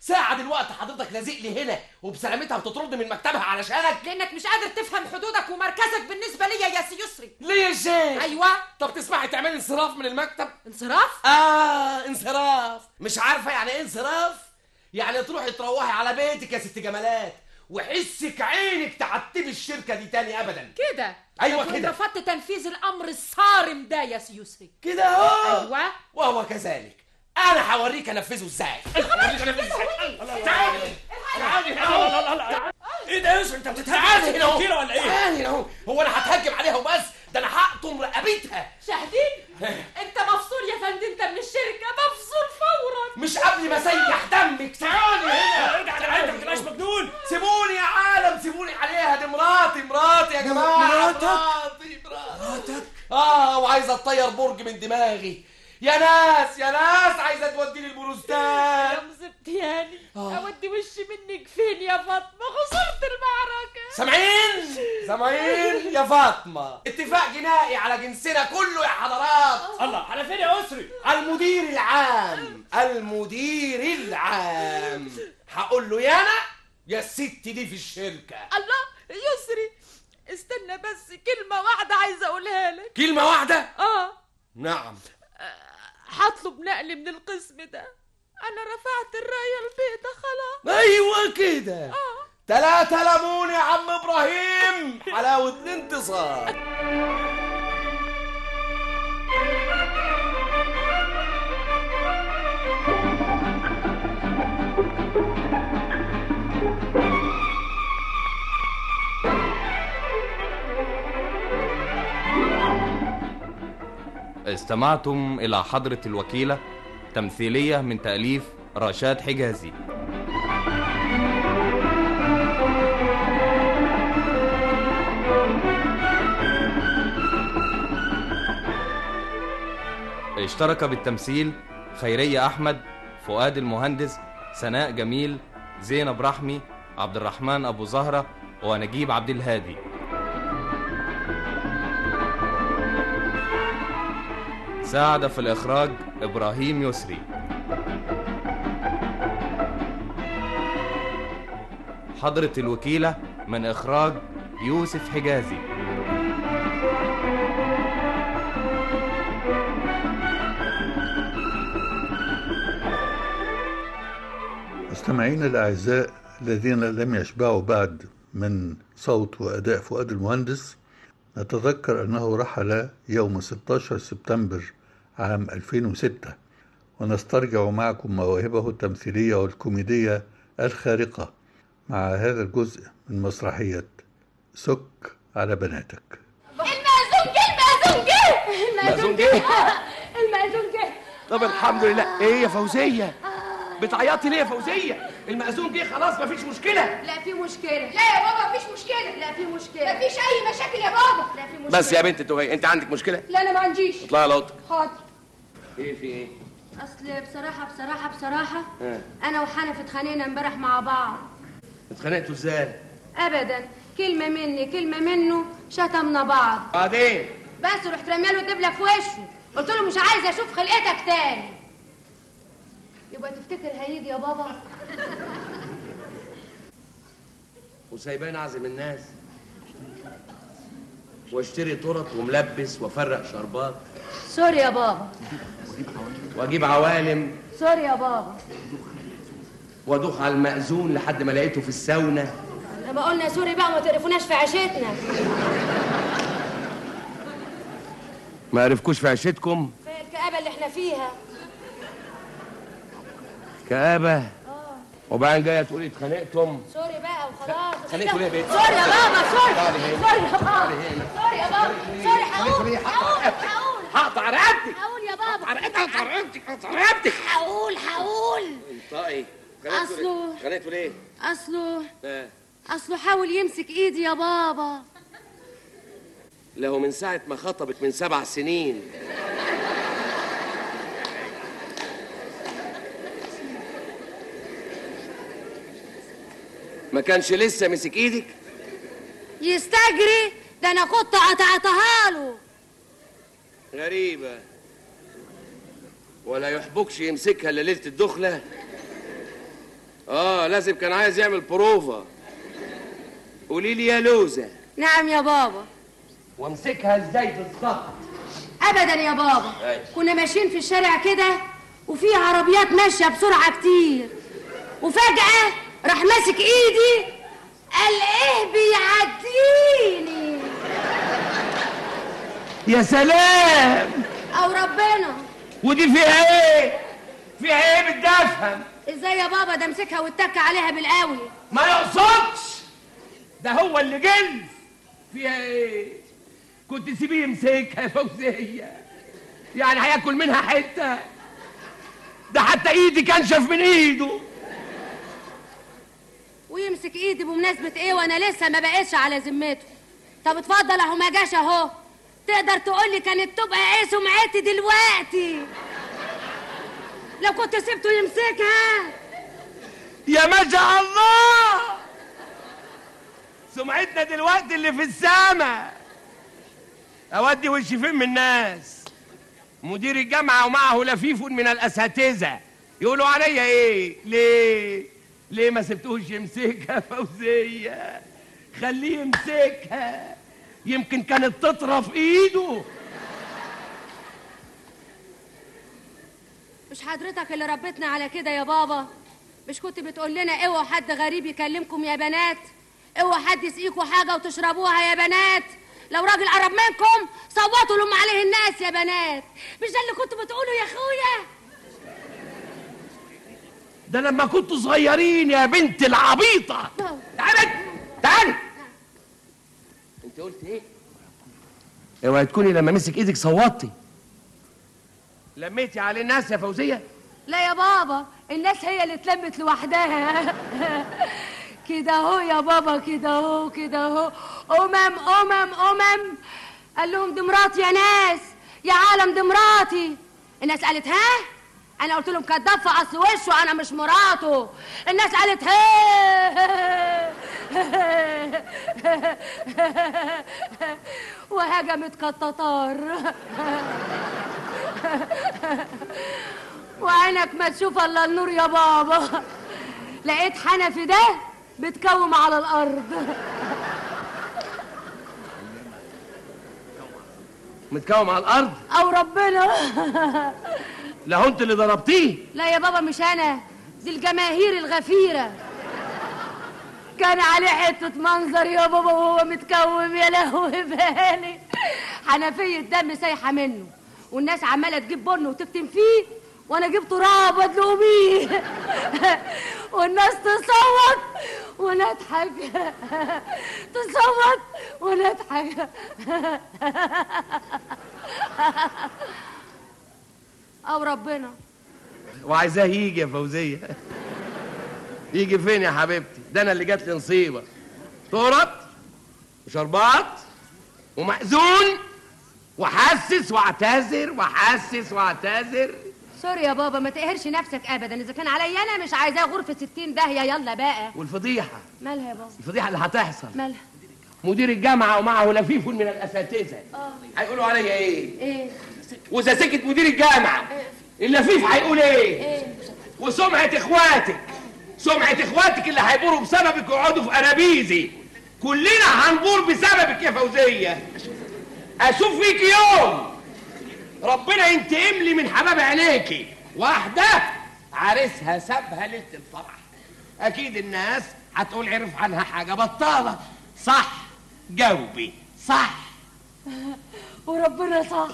ساعة دلوقتي حضرتك لازق لي هنا وبسلامتها بتطردني من مكتبها علشانك لانك مش قادر تفهم حدودك ومركزك بالنسبه ليا يا سي يسري ليه يا شيخ ايوه طب تسمعي تعملي انصراف من المكتب انصراف اه انصراف مش عارفه يعني ايه انصراف يعني تروحي تروحي على بيتك يا ست جمالات وحسك عينك تعتبي الشركه دي تاني ابدا كده أيوة لكن كده. رفضت تنفيذ الامر الصارم ده يا سي يسري كده اهو ايوه وهو كذلك انا هوريك انفذه ازاي هوريك انفذه ازاي تعالي تعالي هنا ايه ده يا يسري انت تعالي بتتعامل هنا اهو. وكيله ولا ايه؟ تعالي هنا اهو هو انا هتهجم عليها وبس ده انا هقطم رقبتها شاهدين انت مفصول يا فندم انت من الشركه مفصول فورا مش قبل ما اسيح دمك تعالي هنا ارجع تعالى انت ما تبقاش مجنون سيبوني يا عالم سيبوني عليها دي مراتي مراتي يا جماعه مراتك؟ مراتي مراتك اه وعايزه تطير برج من دماغي يا ناس يا ناس عايزه توديني البروستان يا مزبتياني اودي وشي منك فين يا فاطمه خسرت المعركه سامعين سامعين يا فاطمه اتفاق جنائي على جنسنا كله يا حضرات الله على فين يا يسري؟ على المدير العام المدير العام هقول له يا انا يا الست دي في الشركه الله يسري استنى بس كلمه واحده عايزه اقولها لك كلمه واحده اه نعم هطلب نقل من القسم ده انا رفعت الرايه البيضة خلاص ايوه كده تلاتة ليمون يا عم ابراهيم حلاوة الانتصار استمعتم إلى حضرة الوكيلة تمثيلية من تأليف رشاد حجازي اشترك بالتمثيل خيرية أحمد فؤاد المهندس سناء جميل زينب رحمي عبد الرحمن أبو زهرة ونجيب عبد الهادي ساعد في الإخراج إبراهيم يسري حضرة الوكيلة من إخراج يوسف حجازي مستمعينا الأعزاء الذين لم يشبعوا بعد من صوت وأداء فؤاد المهندس نتذكر أنه رحل يوم 16 سبتمبر عام 2006 ونسترجع معكم مواهبه التمثيلية والكوميدية الخارقة مع هذا الجزء من مسرحية سك على بناتك المأذون جه المأذون جه المأذون جه؟ المأذون جه طب الحمد لله ايه يا فوزيه بتعيطي ليه يا فوزيه المأذون جه خلاص مفيش مشكله لا في مشكلة لا يا بابا مفيش مشكلة لا في مشكلة مفيش أي مشاكل يا بابا لا في مشكلة بس يا بنت توهي انت عندك مشكله لا أنا ما عنديش اطلعي على اوضتك حاضر ايه في ايه أصل بصراحة بصراحة بصراحة ها أنا وحنف اتخانقنا امبارح مع بعض اتخانقتوا ازاي أبدا كلمة مني كلمة منه شتمنا بعض بعدين بس رحت رميه له الدبلة في وشه قلت له مش عايزة أشوف خلقتك تاني يبقى تفتكر هيجي يا بابا وسايباني اعزم الناس واشتري طرط وملبس وافرق شربات سوري يا بابا واجيب عوالم سوري يا بابا وادوخ على المأذون لحد ما لقيته في الساونا لما قلنا سوري بقى ما تقرفوناش في عيشتنا ما عرفكوش في عيشتكم في الكآبة اللي احنا فيها كآبة وبعدين جاية تقولي اتخانقتم سوري بقى وخلاص اتخانقتوا ليه يا بنت؟ سوري يا بابا سوري تعالي هنا. سوري يا بابا تعالي هنا. سوري يا بابا سوري هقول ليه؟ هقول هقول هقطع رقبتك هقول يا بابا هقطع رقبتك هقطع رقبتك هقول هقول انطقي أصله- اتخانقتوا ليه؟ اصله آه. اصله حاول يمسك ايدي يا بابا له من ساعة ما خطبك من سبع سنين ما كانش لسه مسك ايدك يستجري ده انا كنت قطعتها له غريبة ولا يحبكش يمسكها الا ليلة الدخلة اه لازم كان عايز يعمل بروفا قولي لي يا لوزة نعم يا بابا وامسكها ازاي بالظبط ابدا يا بابا كنا ماشيين في الشارع كده وفي عربيات ماشيه بسرعه كتير وفجاه راح ماسك ايدي قال ايه بيعديني يا سلام او ربنا ودي فيها ايه فيها ايه بتدفهم ازاي يا بابا ده مسكها واتك عليها بالقوي ما يقصدش ده هو اللي جل فيها ايه كنت سيبيه يمسكها يا فوزية يعني هياكل منها حتة ده حتى ايدي كنشف من ايده ويمسك ايدي بمناسبه ايه وانا لسه ما بقتش على ذمته طب اتفضل اهو ما جاش اهو تقدر تقول لي كانت تبقى ايه سمعتي دلوقتي لو كنت سبته يمسكها يا ما شاء الله سمعتنا دلوقتي اللي في السما اودي وشي فين من الناس مدير الجامعه ومعه لفيف من الاساتذه يقولوا عليا ايه ليه ليه ما سبتوش يمسكها فوزيه خليه يمسكها يمكن كانت تطرف ايده مش حضرتك اللي ربتنا على كده يا بابا مش كنت بتقول لنا اوعوا حد غريب يكلمكم يا بنات اوعوا حد يسقيكوا حاجه وتشربوها يا بنات لو راجل قرب منكم صوتوا لهم عليه الناس يا بنات مش ده اللي كنتوا بتقولوا يا اخويا ده لما كنتوا صغيرين يا بنت العبيطه تعالي تعالي انت قلت ايه اوعي تكوني لما مسك ايدك صوتي لميتي على الناس يا فوزيه لا يا بابا الناس هي اللي اتلمت لوحدها كده اهو يا بابا كده اهو كده اهو امم امم امم قال لهم دي مراتي يا ناس يا عالم دي مراتي الناس قالت ها انا قلت لهم كداب في اصل وشه انا مش مراته الناس قالت ها وهجمت كالتتار وعينك ما تشوف الا النور يا بابا لقيت حنفي ده بتكوم على الارض متكوم على الارض او ربنا لا هو انت اللي ضربتيه لا يا بابا مش انا دي الجماهير الغفيره كان عليه حته منظر يا بابا وهو متكوم يا لهوي بالي حنفيه دم سايحه منه والناس عماله تجيب بن وتكتم فيه وانا اجيب تراب وادلقه بيه والناس تصوت ونضحك تصوت ونضحك او ربنا وعايزاه يجي يا فوزيه يجي فين يا حبيبتي ده انا اللي جات لي نصيبه تورط وشربات ومأذون وحسس واعتذر وحسس واعتذر سوري يا بابا ما تقهرش نفسك ابدا اذا كان عليا انا مش عايزاه غرفه 60 داهيه يلا بقى والفضيحه مالها يا بابا الفضيحه اللي هتحصل مالها مدير الجامعه ومعه لفيف من الاساتذه اه هيقولوا عليا ايه ايه واذا سكت مدير الجامعه اللفيف هيقول ايه ايه وسمعه اخواتك سمعه اخواتك اللي هيبوروا بسببك ويقعدوا في انابيزي كلنا هنبور بسببك يا فوزيه اشوف فيك يوم ربنا ينتقم لي من حباب عينيكي واحده عريسها سابها ليله الفرح اكيد الناس هتقول عرف عنها حاجه بطاله صح جاوبي صح وربنا صح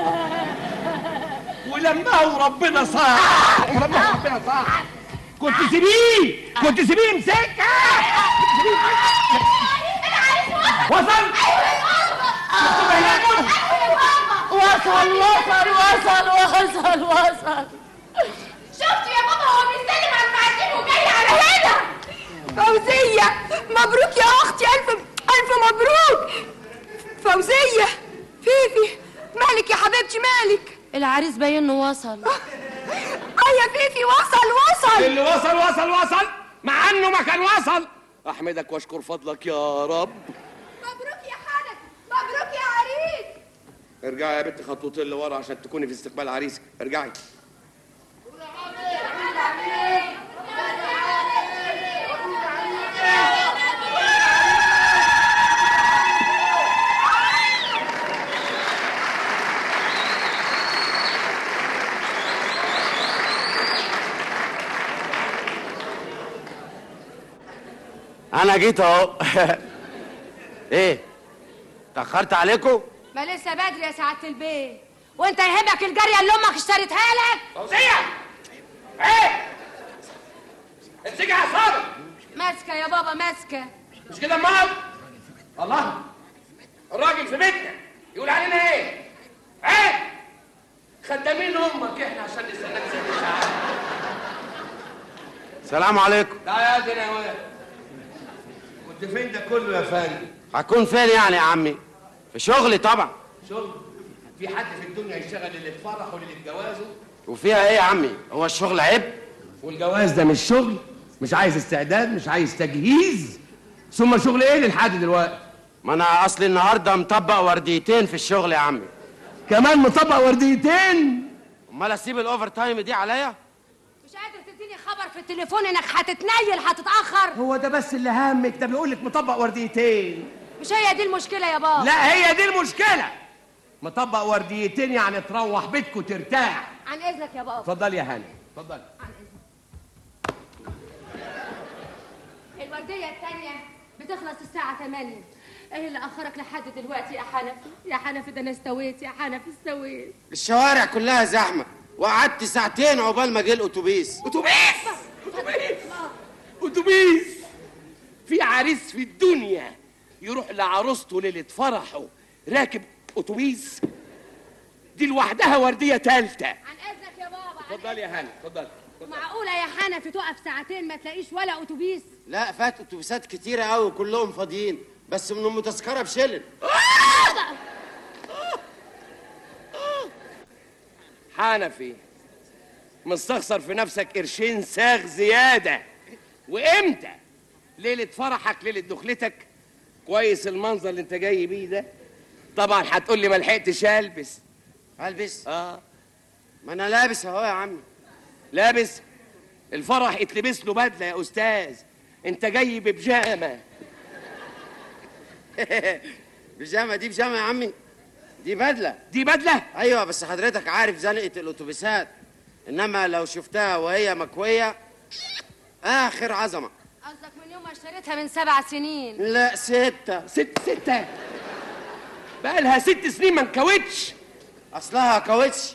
ولما وربنا صح ولما ربنا صح كنت سيبيه كنت سيبيه يمسكها وصل وصل وصل وصل وصل وصل شفت يا بابا هو بيسلم على المعازيم وجاي على هنا فوزية مبروك يا أختي ألف ألف مبروك فوزية فيفي مالك يا حبيبتي مالك العريس باين انه وصل اه يا فيفي وصل وصل اللي وصل وصل وصل مع انه ما كان وصل احمدك واشكر فضلك يا رب مبروك يا حنك مبروك يا عريس ارجعي يا بنت خطوتين لورا عشان تكوني في استقبال عريسك ارجعي انا جيت اهو ايه تاخرت عليكم ما لسه بدري يا سعاده البيت وانت يهمك الجاريه اللي امك اشتريتها لك فوزية ايه امسكي اعصابك ماسكه يا بابا ماسكه مش كده امال الله الراجل في بيتنا يقول علينا ايه ايه خدامين امك احنا عشان نستناك ست ساعات السلام عليكم لا يا دي انا وين كنت فين ده كله يا فندم هكون فين يعني يا عمي في شغلي طبعا شغل في حد في الدنيا يشتغل اللي اتفرح واللي اتجوزه وفيها ايه يا عمي هو الشغل عيب والجواز ده مش شغل مش عايز استعداد مش عايز تجهيز ثم شغل ايه لحد دلوقتي ما انا اصلي النهارده مطبق ورديتين في الشغل يا عمي كمان مطبق ورديتين امال اسيب الاوفر تايم دي عليا مش قادر تديني خبر في التليفون انك هتتنيل هتتاخر هو ده بس اللي همك ده بيقول لك مطبق ورديتين مش هي دي المشكله يا بابا لا هي دي المشكله مطبق ورديتين يعني تروح بيتكم ترتاح عن اذنك يا بابا اتفضلي يا هاني اتفضلي الورديه الثانيه بتخلص الساعه 8 ايه اللي اخرك لحد دلوقتي يا حنفي يا حنفي ده انا استويت يا حنفي استويت الشوارع كلها زحمه وقعدت ساعتين عقبال ما جه الاتوبيس اتوبيس اتوبيس في عريس في الدنيا يروح لعروسته ليله فرحه راكب اتوبيس دي لوحدها ورديه ثالثه عن اذنك يا بابا اتفضلي يا هاني اتفضلي معقوله يا حنفي تقف ساعتين ما تلاقيش ولا اتوبيس لا فات اتوبيسات كتيره قوي كلهم فاضيين بس من ام تذكره بشلل حنفي مستخسر في نفسك قرشين ساغ زيادة وامتى ليلة فرحك ليلة دخلتك كويس المنظر اللي انت جاي بيه ده طبعا هتقول لي ما لحقتش البس البس اه ما انا لابس اهو يا عمي لابس الفرح اتلبس له بدله يا استاذ انت جاي ببجامه بيجامه دي بيجامه يا عمي دي بدله دي بدله ايوه بس حضرتك عارف زنقه الاتوبيسات انما لو شفتها وهي مكويه اخر عظمه قصدك من يوم ما اشتريتها من سبع سنين لا ستة ست ستة بقى لها ست سنين ما انكوتش اصلها كاوتش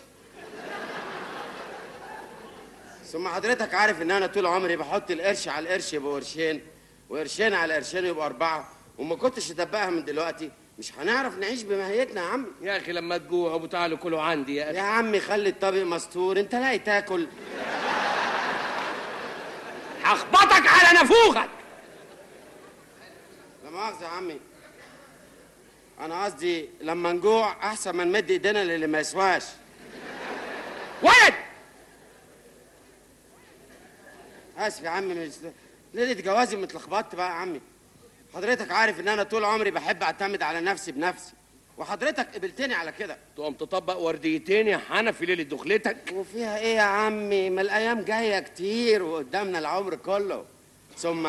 ثم حضرتك عارف ان انا طول عمري بحط القرش على القرش يبقوا قرشين وقرشين على قرشين يبقوا اربعه وما كنتش ادبقها من دلوقتي مش هنعرف نعيش بماهيتنا يا عمي يا اخي لما تجوعوا تعالوا كلوا عندي يا اخي يا عمي خلي الطبق مستور انت لاقي تاكل هخبطك على نافوخك لا مؤاخذة يا عمي أنا قصدي لما نجوع أحسن ما نمد إيدينا للي ما يسواش ولد آسف يا عمي مش ليلة جوازي متلخبطت بقى يا عمي حضرتك عارف إن أنا طول عمري بحب أعتمد على نفسي بنفسي وحضرتك قبلتني على كده تقوم تطبق ورديتين يا حنفي ليله دخلتك وفيها إيه يا عمي ما الأيام جاية كتير وقدامنا العمر كله ثم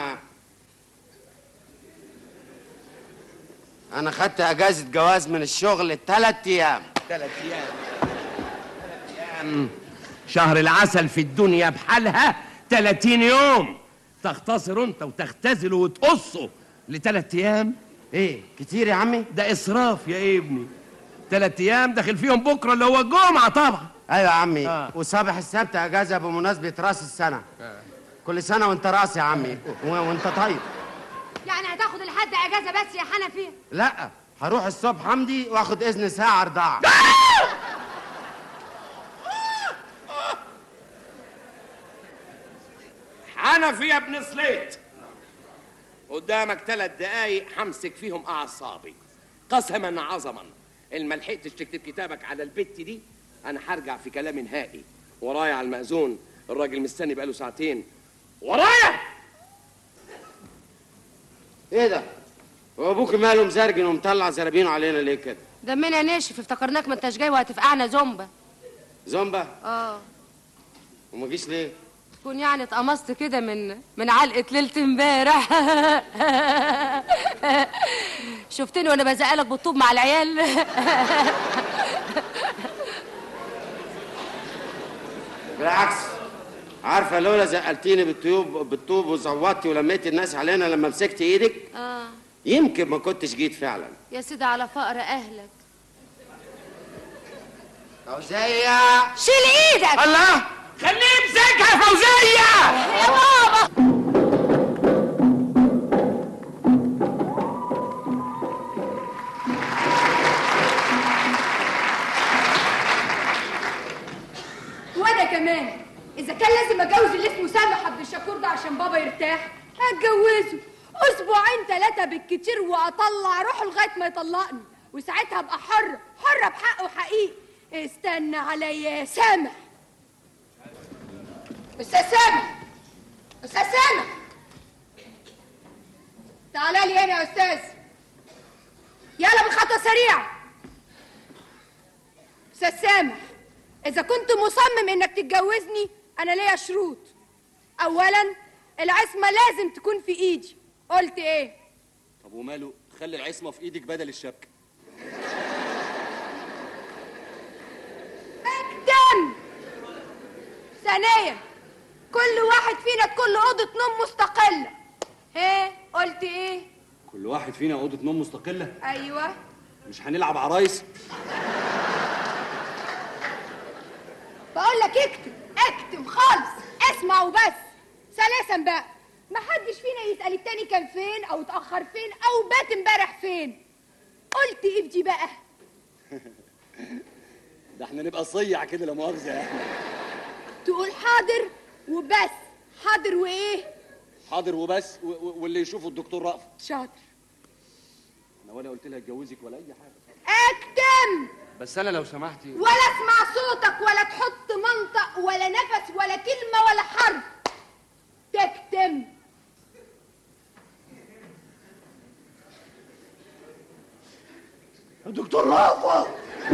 أنا خدت أجازة جواز من الشغل تلات أيام ثلاث ايام ايام شهر العسل في الدنيا بحالها 30 يوم تختصر انت وتختزله وتقصه لثلاث ايام ايه كتير يا عمي ده اسراف يا ابني ثلاث ايام داخل فيهم بكره اللي هو الجمعه طبعا ايوه يا عمي آه. وصباح السبت اجازه بمناسبه راس السنه كل سنه وانت راس يا عمي و- وانت طيب يعني هتاخد لحد اجازه بس يا حنفي لا هروح الصبح حمدي واخد اذن ساعه رضاعه حنفي يا ابن سليت قدامك ثلاث دقايق همسك فيهم اعصابي قسما عظما ان ما لحقتش تكتب كتابك على البت دي انا هرجع في كلام نهائي ورايا على المأذون الراجل مستني بقاله ساعتين ورايا ايه ده هو ابوك ماله مزرجن ومطلع زرابينه علينا ليه كده دمنا ناشف افتكرناك ما انتش جاي وهتفقعنا زومبا زومبا اه وما جيش ليه تكون يعني اتقمصت كده من من علقه ليله امبارح شفتني وانا بزقلك بالطوب مع العيال بالعكس عارفه لولا زقلتيني بالطيوب بالطوب وزوطتي ولميتي الناس علينا لما مسكت ايدك اه يمكن ما كنتش جيت فعلا يا سيدي على فقر اهلك فوزية شيل ايدك الله خليه يمسكها فوزية يا بابا وانا كمان اذا كان لازم اتجوز اللي اسمه سامح عبد الشكور ده عشان بابا يرتاح هتجوزه اسبوعين ثلاثه بالكتير واطلع روحه لغايه ما يطلقني وساعتها ابقى حره حره بحق وحقيقي استنى عليا يا سامح استاذ سامح استاذ سامح تعالى لي هنا يا استاذ يلا بخطوه سريعه استاذ سامح إذا كنت مصمم إنك تتجوزني أنا ليا شروط أولا العصمة لازم تكون في إيدي قلت إيه؟ طب وماله خلي العصمه في ايدك بدل الشبكه اكتم ثانيا كل واحد فينا تكون له أوضة نوم مستقلة إيه؟ قلت إيه؟ كل واحد فينا اوضه نوم مستقله أيوه مش هنلعب عرايس بقول لك اكتم اكتم خالص اسمع وبس ثلاثا بقى ما حدش فينا يسأل التاني كان فين او اتأخر فين او بات امبارح فين قلت ايه بدي بقى ده احنا نبقى صيع كده لا مؤاخذه يعني تقول حاضر وبس حاضر وايه حاضر وبس و- و- واللي يشوفه الدكتور رأفت شاطر انا ولا قلت لها اتجوزك ولا اي حاجه اكتم بس انا لو سمحتي ولا اسمع صوتك ولا تحط منطق ولا نفس ولا كلمة ولا حرف تكتم دكتور رأفت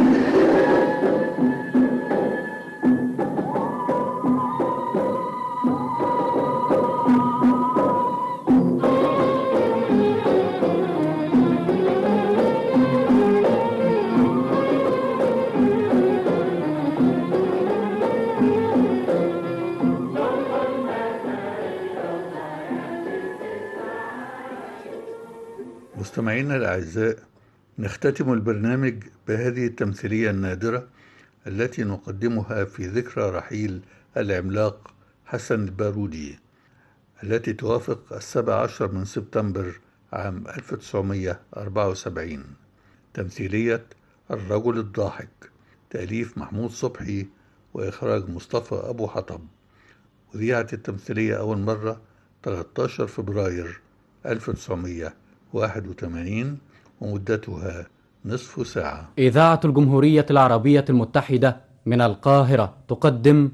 مستمعينا الأعزاء نختتم البرنامج بهذه التمثيلية النادرة التي نقدمها في ذكرى رحيل العملاق حسن البارودي التي توافق السابع عشر من سبتمبر عام 1974 تمثيلية الرجل الضاحك تأليف محمود صبحي وإخراج مصطفى أبو حطب وذيعت التمثيلية أول مرة 13 فبراير 1981 ومدتها نصف ساعة إذاعة الجمهورية العربية المتحدة من القاهرة تقدم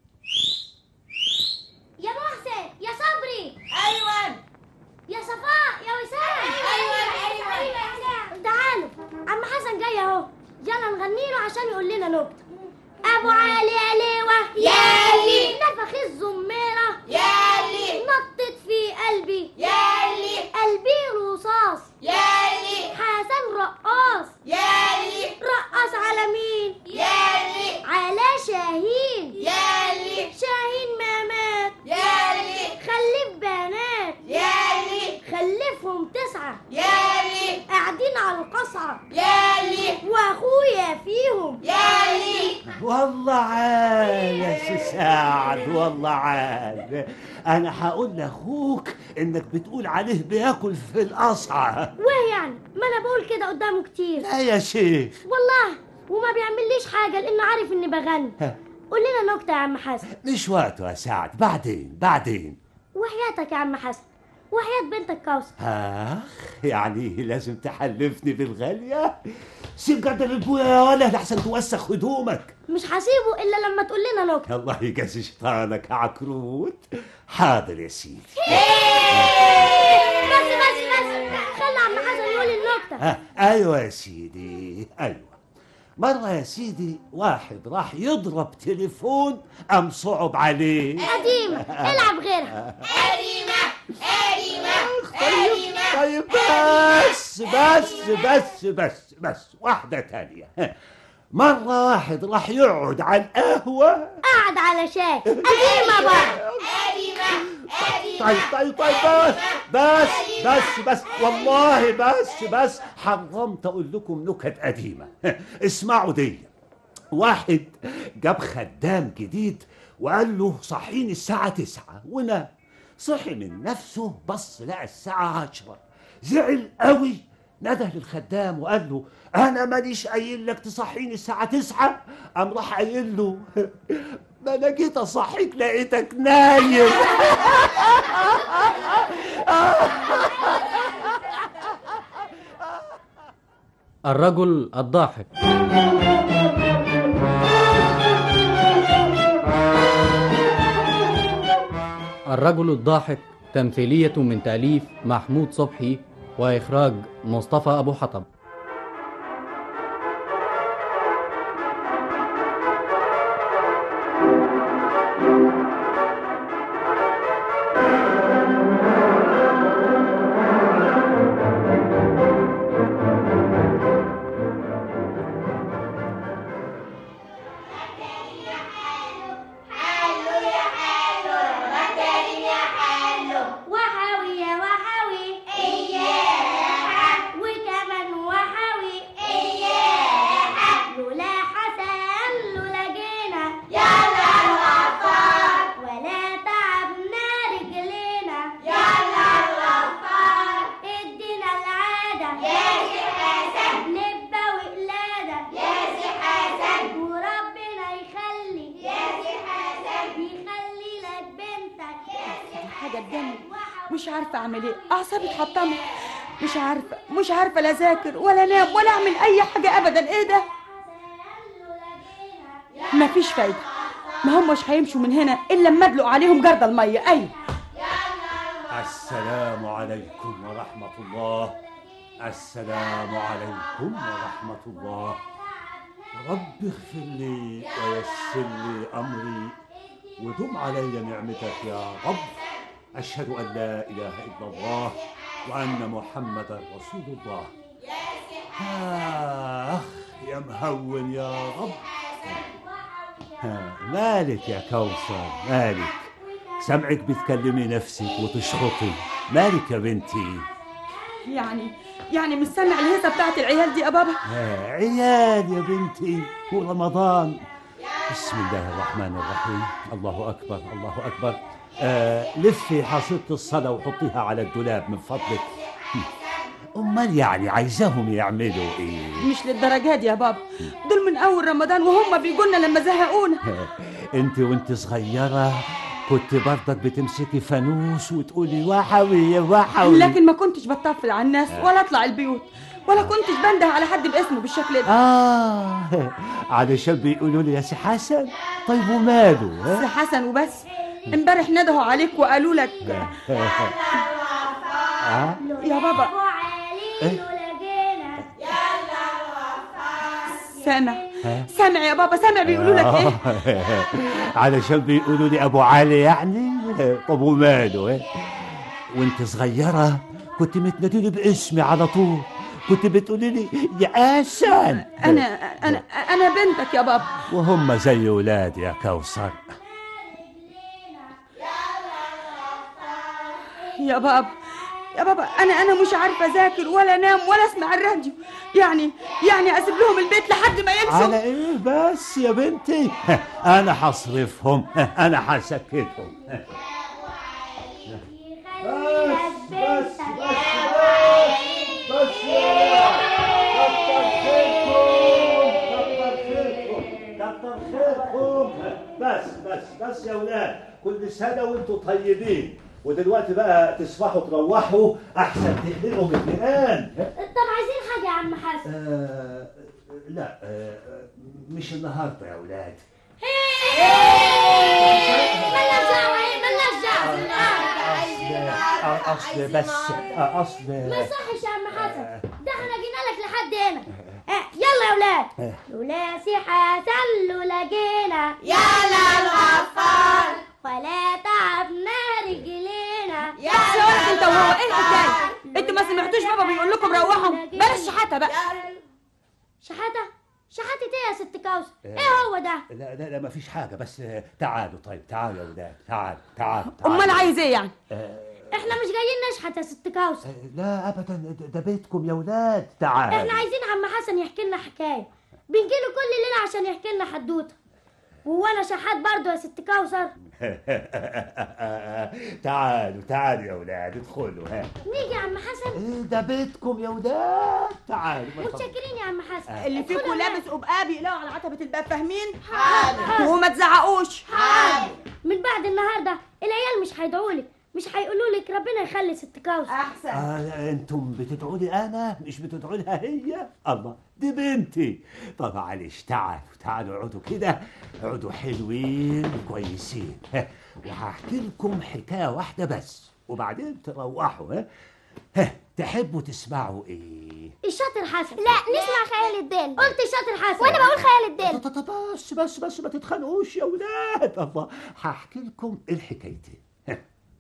يا محسن يا صبري ايوه يا صفاء يا وسام ايوه ايوه ايوه تعالوا عم حسن جاي اهو يلا نغني له عشان يقول لنا نكته ابو علي عليوه يالي. نفخ الزميره يالي. نطت في قلبي يالي. قلبي رصاص يالي. حسن رقاص يالي. رقص على مين يالي. على شاهين يالي. شاهين ما مات يالي. خلف بنات يالي. خلفهم تسعة يالي. قاعدين على القصعة يالي. واخويا فيهم يالي. والله عال يا سي سعد والله عال انا هقول لاخوك انك بتقول عليه بياكل في القصعه ويه يعني ما انا بقول كده قدامه كتير لا يا شيخ والله وما بيعمليش حاجة لانه عارف اني بغني ها، قول لنا نكتة يا عم حسن مش وقته يا سعد بعدين بعدين وحياتك يا عم حسن وحياة بنتك كوثر اخ يعني لازم تحلفني بالغاليه سيب قدر البويا يا ولا لحسن توسخ هدومك مش هسيبه الا لما تقول لنا نكتة الله يجازي شيطانك يا عكروت حاضر يا سيدي بس بس بس خلي عم حسن يقول النكتة ها ايوه يا سيدي ايوه مرة يا سيدي واحد راح يضرب تليفون قام صعب عليه قديمة العب غيرها قديمة قديمة قديمة طيب بس بس بس بس بس واحدة تانية مرة واحد راح يقعد على القهوة قعد على شاي قديمة بقى طيب طيب طيب بس بس بس بس والله بس بس حرمت اقول لكم نكت قديمه اسمعوا دي واحد جاب خدام جديد وقال له صحيني الساعة تسعة ونام صحي من نفسه بص لقى الساعة عشرة زعل قوي نده للخدام وقال له انا ماليش قايل لك تصحيني الساعة تسعة قام راح قايل له ما انا جيت اصحيك لقيتك نايم الرجل الضاحك الرجل الضاحك تمثيلية من تأليف محمود صبحي وإخراج مصطفى أبو حطب وحوي يا وحوي إياها وكمان وحوي إياها لولا حسن لولا جينا يلا الغفار ولا تعبنا رجلينا يلا الغفار ادينا العادة يا سي حسن نبة وقلادة يا سي حسن وربنا يخلي يا سي حسن يخلي لك بنتك يا سي حاجه تجنن مش عارفه اعمل ايه اعصابي اتحطمت مش عارفه مش عارفه لا اذاكر ولا انام ولا اعمل اي حاجه ابدا ايه ده مفيش فايده ما همش هيمشوا من هنا الا لما ادلق عليهم جرد الميه ايوه السلام عليكم ورحمة الله السلام عليكم ورحمة الله رب اغفر لي ويسر لي أمري ودم علي نعمتك يا رب أشهد أن لا إله إلا الله وأن محمدا رسول الله آخ يا مهون يا رب ها، مالك يا كوثر مالك سمعك بتكلمي نفسك وتشخطي مالك يا بنتي يعني يعني مش سامع الهيصه بتاعت العيال دي يا بابا ها، عيال يا بنتي ورمضان بسم الله الرحمن الرحيم الله أكبر الله أكبر آه لفي حصيلة الصلاة وحطيها على الدولاب من فضلك أمال يعني عايزاهم يعملوا إيه مش للدرجات دي يا بابا دول من اول رمضان وهم بيجونا لما زهقونا انت وانت صغيرة كنت برضك بتمسكي فانوس وتقولي وحوي يا وحوي لكن ما كنتش بطفل على الناس ولا اطلع البيوت ولا كنتش بنده على حد باسمه بالشكل ده آه علشان بيقولوا لي يا سي حسن طيب وماله ها؟ سي حسن وبس امبارح ندهوا عليك وقالوا لك آه؟ يا بابا إيه؟ سامع ها؟ سامع يا بابا سامع بيقولوا لك ايه آه. علشان بيقولوا لي ابو علي يعني طب وماله ها؟ وانت صغيرة كنت متناديلي باسمي على طول كنت بتقولي لي يا حسن انا انا انا بنتك يا بابا وهم زي ولادي يا كوثر يا بابا يا بابا انا انا مش عارفه اذاكر ولا انام ولا اسمع الراديو يعني يعني اسيب لهم البيت لحد ما يمشوا على ايه بس يا بنتي انا هصرفهم انا هسكتهم بس بس بس بس كتر خيركم كتر خيركم كتر خيركم بس بس بس يا ولاد كل سنه وانتم طيبين ودلوقتي بقى تصبحوا تروحوا احسن تقلقوا من الجيران طب عايزين حاجة يا عم حسن آه لا آه مش النهارده يا ولاد مالناش دعوة ايه مالناش دعوة اصل اصل بس آه، اصل ما يصحش يا عم حسن ده احنا جينا لك لحد هنا آه، يلا يا ولاد لولا سي حسن لولا جينا يلا الغفار ولا تعبنا رجلينا بس يا ولد انت وهو ايه الحكايه انتوا ما سمعتوش بابا بيقول لكم روحوا بلاش شحاته بقى شحاتة شحاتة ايه يا ست كوثر آه. ايه هو ده لا لا لا مفيش حاجة بس آه، تعالوا طيب تعالوا يا ولاد تعالوا تعالوا تعالوا امال عايز ايه يعني احنا مش جايين نشحت يا ست كوثر لا أبدا ده- ده بيتكم يا ولاد تعالوا احنا عايزين عم حسن يحكي لنا حكايه بنجيله كل ليله عشان يحكي لنا حدوته وهو انا شحات برضه يا ست كوثر تعالوا تعالوا يا ولاد ادخلوا ها نيجي يا عم حسن ده بيتكم يا ولاد تعالوا ما تخافوش. متشكرين يا عم حسن اللي فيكم ادخلوا لابس قبقاب يقلقوا على عتبة الباب فاهمين؟ حاضر. وما تزعقوش حاضر من بعد النهارده العيال مش هيدعولك مش هيقولوا لك ربنا يخلي ست كوثر احسن آه انتم بتدعوا لي انا مش بتدعوا لها هي الله دي بنتي طب معلش تعالوا تعالوا اقعدوا كده اقعدوا حلوين كويسين ها، وهحكي لكم حكايه واحده بس وبعدين تروحوا ها ها تحبوا تسمعوا ايه الشاطر حسن لا نسمع خيال الدال قلت الشاطر حسن وانا بقول خيال الدال طب طب بس بس بس ما تتخانقوش يا ولاد الله هحكي لكم الحكايتين ها.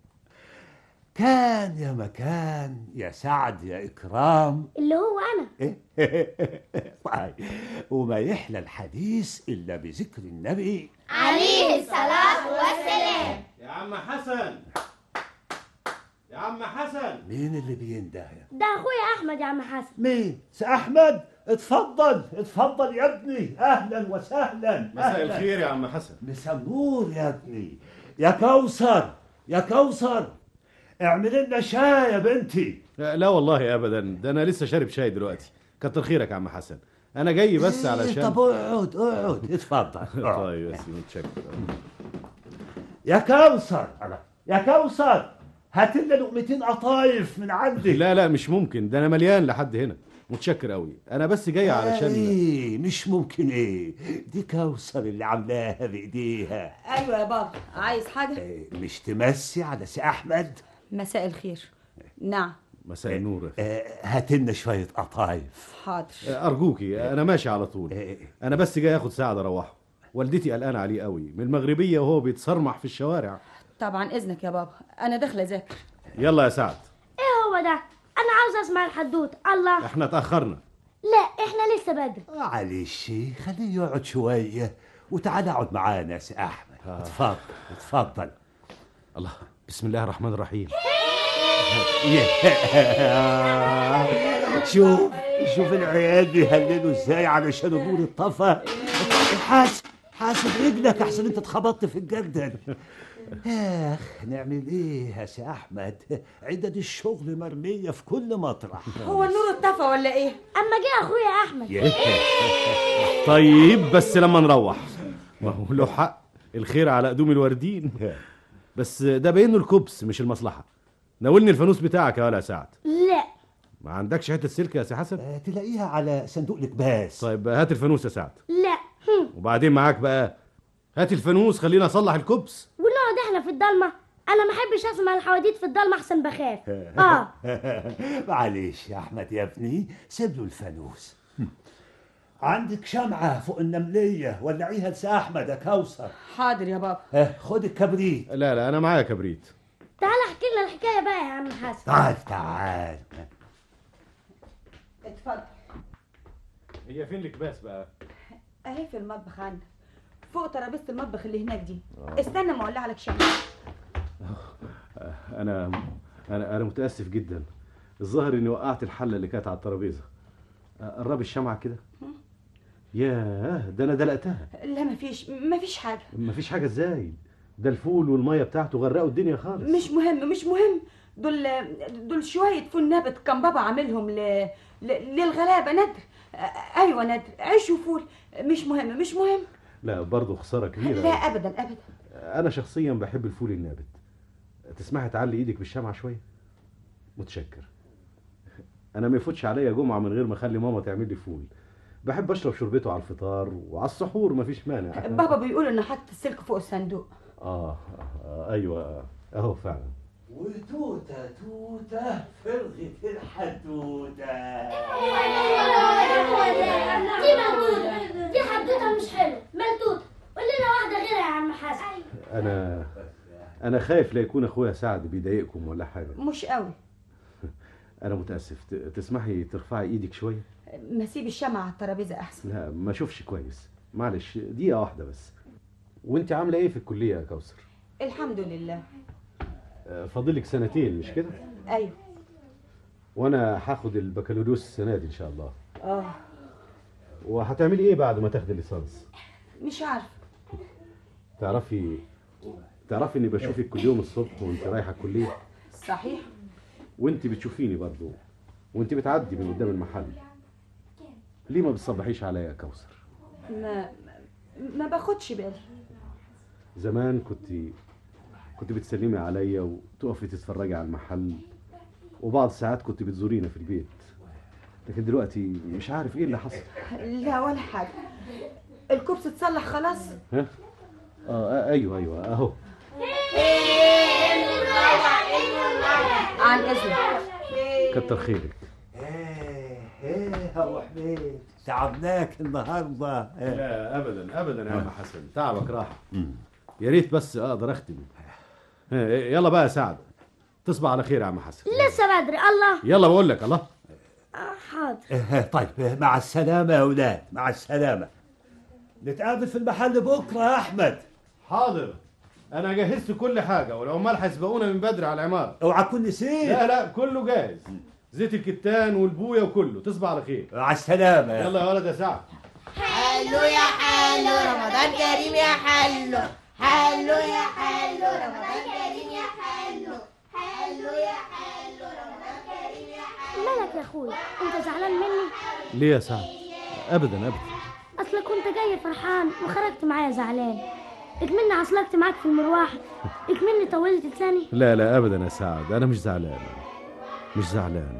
كان يا مكان يا سعد يا اكرام اللي هو انا طيب. وما يحلى الحديث الا بذكر النبي عليه الصلاة والسلام يا عم حسن يا عم حسن مين اللي بينده ده اخويا احمد يا عم حسن مين سي احمد اتفضل اتفضل يا ابني اهلا وسهلا مساء أهلاً. الخير يا عم حسن مساء النور يا ابني يا كوثر يا كوثر اعمل لنا شاي يا بنتي لا والله ابدا ده انا لسه شارب شاي دلوقتي كتر خيرك يا عم حسن انا جاي بس إيه، علشان طب اقعد اقعد اتفضل طيب يا سيدي متشكر يا كوثر يا كوثر هات لنا لقمتين قطايف من عندك لا لا مش ممكن ده انا مليان لحد هنا متشكر قوي انا بس جاي علشان ايه مش ممكن ايه دي كوثر اللي عاملاها بايديها ايوه يا بابا عايز حاجة؟ إيه، مش تمسي على سي احمد مساء الخير نعم مساء النور هات لنا شويه قطايف حاضر ارجوكي انا ماشي على طول انا بس جاي اخد ساعه اروحه والدتي قلقانه عليه قوي من المغربيه وهو بيتصرمح في الشوارع طبعا اذنك يا بابا انا داخله اذاكر يلا يا سعد ايه هو ده انا عاوز اسمع الحدوته الله احنا اتاخرنا لا احنا لسه بدري معلش خليه يقعد شويه وتعالى اقعد معانا يا سي احمد اتفضل اتفضل الله بسم الله الرحمن الرحيم شوف شوف العيال بيهللوا ازاي علشان النور اتطفى حاسب حاسب رجلك احسن انت اتخبطت في الجردل اخ نعمل ايه يا سي احمد عدد الشغل مرميه في كل مطرح هو النور اتطفى ولا ايه؟ اما جه اخويا احمد طيب بس لما نروح ما هو له حق الخير على قدوم الوردين بس ده باين الكبس مش المصلحه ناولني الفانوس بتاعك يا ولا سعد لا ما عندكش حته سلك يا سي حسن تلاقيها على صندوق الكباس طيب هات الفانوس يا سعد لا هم. وبعدين معاك بقى هات الفانوس خلينا اصلح الكبس ونقعد احنا في الضلمه انا ما احبش اسمع الحواديت في الضلمه احسن بخاف اه معلش يا احمد يا ابني سيب له الفانوس عندك شمعة فوق النملية ولعيها لسي أحمد يا كوثر حاضر يا بابا ها، خد الكبريت لا لا انا معايا كبريت تعال احكي لنا الحكايه بقى يا عم حسن تعال تعال اتفضل هي فين الكباس بقى اهي في المطبخ عندك فوق ترابيزه المطبخ اللي هناك دي آه. استنى ما اولع لك شمع انا انا انا متاسف جدا الظاهر اني وقعت الحله اللي كانت على الترابيزه قرب الشمعه كده ياه ده انا دلقتها لا مفيش مفيش حاجه مفيش حاجه ازاي ده الفول والميه بتاعته غرقوا الدنيا خالص مش مهم مش مهم دول دول شويه فول نابت كان بابا عاملهم ل... ل... للغلابه ندر آه، ايوه ندر عيش وفول مش مهم مش مهم لا برضه خساره كبيره لا ابدا ابدا انا شخصيا بحب الفول النابت تسمحي تعلي ايدك بالشمعه شويه متشكر انا ما يفوتش عليا جمعه من غير ما اخلي ماما تعمل لي فول بحب اشرب شربته على الفطار وعلى السحور مفيش مانع بابا بيقول انه حط السلك فوق الصندوق آه, اه ايوه اهو فعلا وتوتة توتة فرغت الحدودة دي ملتوته دي حدوته مش حلوه ملتوته قول لنا واحده غيرها يا عم حسن انا انا خايف لا يكون اخويا سعد بيضايقكم ولا حاجه مش قوي انا متاسف ت- تسمحي ترفعي ايدك شويه ما سيب الشمعة على الترابيزة أحسن لا ما اشوفش كويس معلش دقيقه واحده بس وانت عامله ايه في الكليه يا كوثر الحمد لله آه، فاضلك سنتين مش كده أيوه وانا هاخد البكالوريوس السنه دي ان شاء الله آه وهتعملي ايه بعد ما تاخدي الليسانس مش عارف تعرفي تعرفي اني بشوفك كل يوم الصبح وانت رايحه الكليه صحيح وانت بتشوفيني برضو وانت بتعدي من قدام المحل ليه ما بتصبحيش عليا يا كوثر ما ما باخدش بالي زمان كنت كنت بتسلمي عليا وتقفي تتفرجي على المحل وبعض ساعات كنت بتزورينا في البيت لكن دلوقتي مش عارف ايه اللي حصل لا ولا حاجة الكوبس اتصلح خلاص ها اه آه، ايوه ايوه اهو عن إذنك كتر خيرك ايه يا ابو حميد تعبناك النهارده لا ابدا ابدا يا عم حسن تعبك راحه يا ريت بس اقدر اختم ها، يلا بقى يا سعد تصبح على خير يا عم حسن لسه بدري الله يلا بقول لك الله آه، حاضر إيه، طيب إيه، مع السلامة يا أولاد مع السلامة نتقابل في المحل بكرة يا أحمد حاضر انا جهزت كل حاجه والعمال هيسبقونا من بدري على العماره اوعى تكون نسيت لا لا كله جاهز زيت الكتان والبويه وكله تصبح على خير مع السلامة يا يلا يا ولد يا سعد حلو يا حلو رمضان كريم يا حلو حلو يا حلو رمضان كريم يا حلو حلو يا حلو رمضان كريم يا حلو مالك يا اخويا انت زعلان مني ليه يا سعد ابدا ابدا اصل كنت جاي فرحان وخرجت معايا زعلان اكملني عصلكت معاك في المروحه اكملني طولت لساني لا لا ابدا يا سعد انا مش زعلان مش زعلان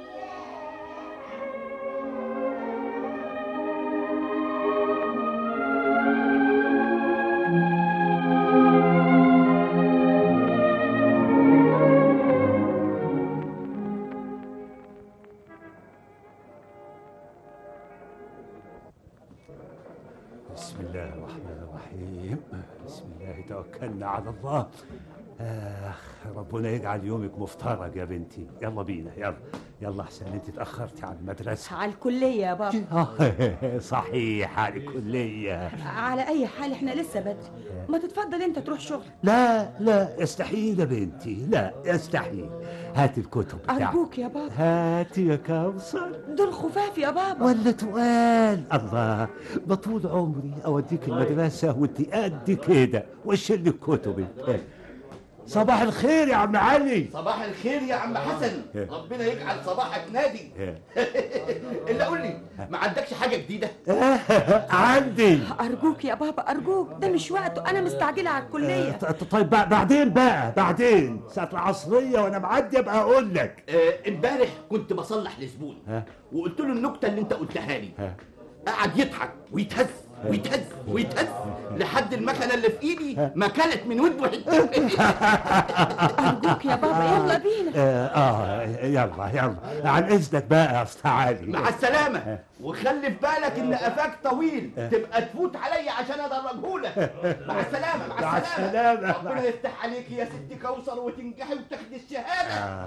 بسم الله الرحمن الرحيم بسم الله توكلنا على الله آخ ربنا يجعل يومك مفترج يا بنتي يلا بينا يلا يلا احسن انت اتأخرتي على المدرسة على الكلية يا بابا آه، صحيح على الكلية على أي حال إحنا لسه بدري ما تتفضل أنت تروح شغل لا لا يستحيل يا بنتي لا يستحيل هات الكتب بتاعتك أرجوك يا بابا هاتي يا كوثر دول خفاف يا بابا ولا تقال الله بطول عمري اوديك المدرسه وانت قد كده واشيل لك كتبك صباح الخير يا عم علي صباح الخير يا عم حسن ربنا يجعل صباحك نادي الا قول لي ما عندكش حاجه جديده عندي أرجوك يا بابا أرجوك ده مش وقته أنا مستعجلة على الكلية ط- ط- طيب بع- بعدين بقى بعدين ساعة العصرية وانا معدي ابقى اقول لك آه، امبارح كنت بصلح لزبون ها وقلت له النكته اللي انت قلتها لي قعد يضحك ويتهز ويتهز ويتهز لحد المكنه اللي في ايدي ما كانت من ودنه حته أرجوك يا بابا يلا بينا آه, اه يلا يلا عن اذنك بقى يا استاذ علي مع السلامه وخلي في بالك ان قفاك طويل تبقى تفوت عليا عشان ادرجهولك مع السلامه مع, مع السلامه السلامة. ربنا يفتح عليك يا ست كوثر وتنجحي وتاخدي الشهاده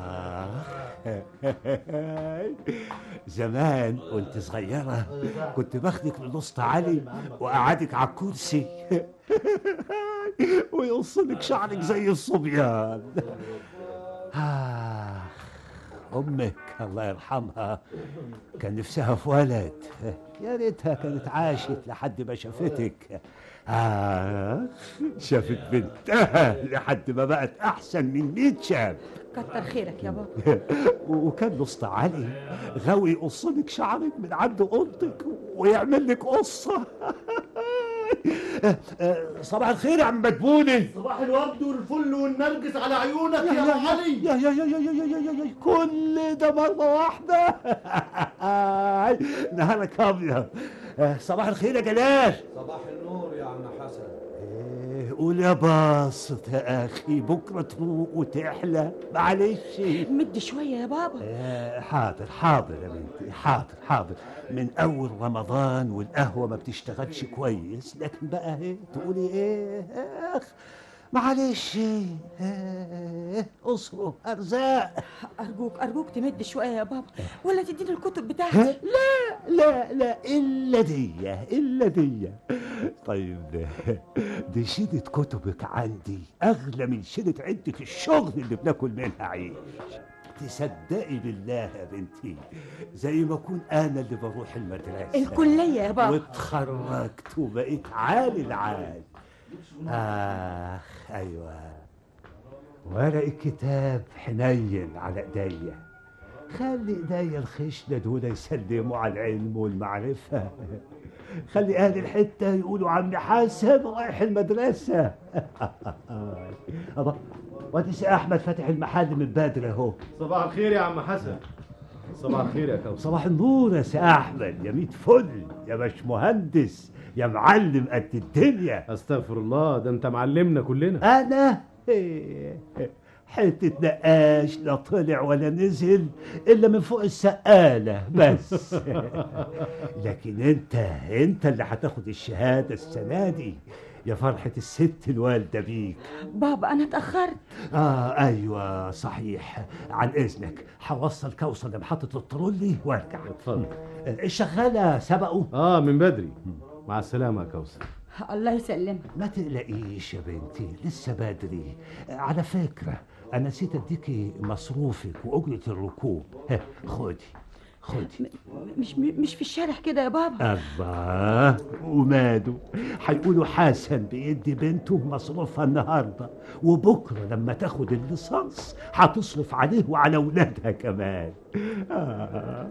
آه. زمان وانت صغيرة كنت باخدك من وسط علي وقعدك على الكرسي ويوصلك شعرك زي الصبيان آه. أمك الله يرحمها كان نفسها في ولد يا ريتها كانت عاشت لحد ما شافتك آه شافت بنتها لحد ما بقت أحسن من 100 شاب كتر خيرك يا بابا وكان الاسطى علي غاوي يقص لك شعرك من عند اوضتك ويعمل لك قصه صباح الخير يا عم مدبولي صباح الورد والفل والنرجس على عيونك يا يا يا ابو علي يا يا يا يا يا يا يا يا كل ده مرة واحدة نهارك أبيض صباح الخير يا جلال صباح النور يا عم حسن إيه، قول يا باسط يا أخي بكرة تروق وتحلى معلش مد شوية يا بابا آه، حاضر حاضر يا بنتي حاضر حاضر من اول رمضان والقهوه ما بتشتغلش كويس لكن بقى ايه تقولي ايه اخ معلش آه، اصرف ارزاق ارجوك ارجوك تمد شويه يا بابا ولا تديني الكتب بتاعتي لا لا لا الا دي الا دي طيب دي شيلة كتبك عندي اغلى من شيلة عدة الشغل اللي بناكل منها عيش تصدقي بالله يا بنتي زي ما اكون انا اللي بروح المدرسه الكلية يا بابا. واتخرجت وبقيت عالي العال اخ ايوه ورق الكتاب حنين على ايديا خلي ايديا الخشنه دول يسلموا على العلم والمعرفه خلي اهل الحته يقولوا عم حسن رايح المدرسه أبا وادي سي احمد فاتح المحل من بدري اهو صباح الخير يا عم حسن صباح الخير يا كوثر صباح النور يا سي احمد يا ميت فل يا باش مهندس يا معلم قد الدنيا استغفر الله ده انت معلمنا كلنا انا حتة نقاش لا طلع ولا نزل إلا من فوق السقالة بس لكن أنت أنت اللي هتاخد الشهادة السنة دي يا فرحة الست الوالدة بيك بابا انا اتاخرت آه أيوة صحيح عن إذنك هوصل كوثر لمحطة الترولي وارجع اتفضل الشغالة سبقوا اه من بدري مع السلامة يا كوثر الله يسلمك ما تقلقيش يا بنتي لسه بدري على فكرة أنا نسيت أديكي مصروفك وأجرة الركوب ها، خدي خدي مش مش في الشارع كده يا بابا الله وماله هيقولوا حسن بيدي بنته مصروفها النهارده وبكره لما تاخد الليسانس هتصرف عليه وعلى اولادها كمان آه.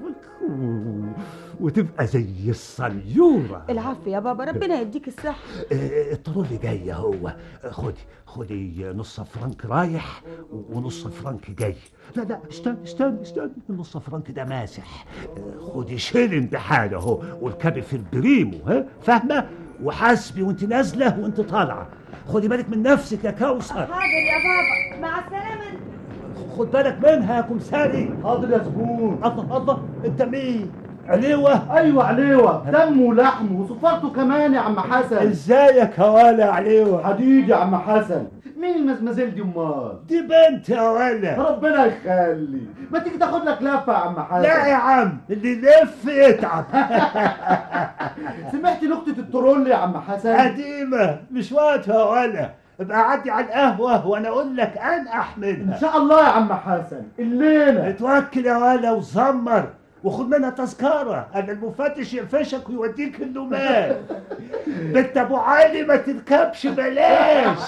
وتبقى زي الصنيوره العفو يا بابا ربنا يديك الصحة آه، الترولي جاي هو خدي خدي نص فرنك رايح ونص فرنك جاي لا لا استنى استنى استنى النص فرنك ده ماسح آه، خدي شيلن بحاله اهو واركبي في البريمو ها فاهمه وحاسبي وانت نازله وانت طالعه خدي بالك من نفسك يا كوثر حاضر يا بابا مع السلامة خد بالك منها يا كمساري حاضر يا زبون الله الله انت مين عليوه ايوه عليوه دم ولحم وصفارته كمان يا عم حسن ازيك يا ولا عليوه حبيبي يا عم حسن مين المزمزيل دي امال دي بنت يا ولا ربنا يخلي ما تيجي تاخد لك لفه يا عم حسن لا يا عم اللي يلف يتعب سمعت نكته الترول يا عم حسن قديمة مش وقتها ولا ابقى عدي على القهوة وانا اقول لك انا احمدها ان شاء الله يا عم حسن الليله اتوكل يا ولا وزمر وخد منها تذكرة انا المفتش يقفشك ويوديك النومان بنت ابو علي ما تركبش بلاش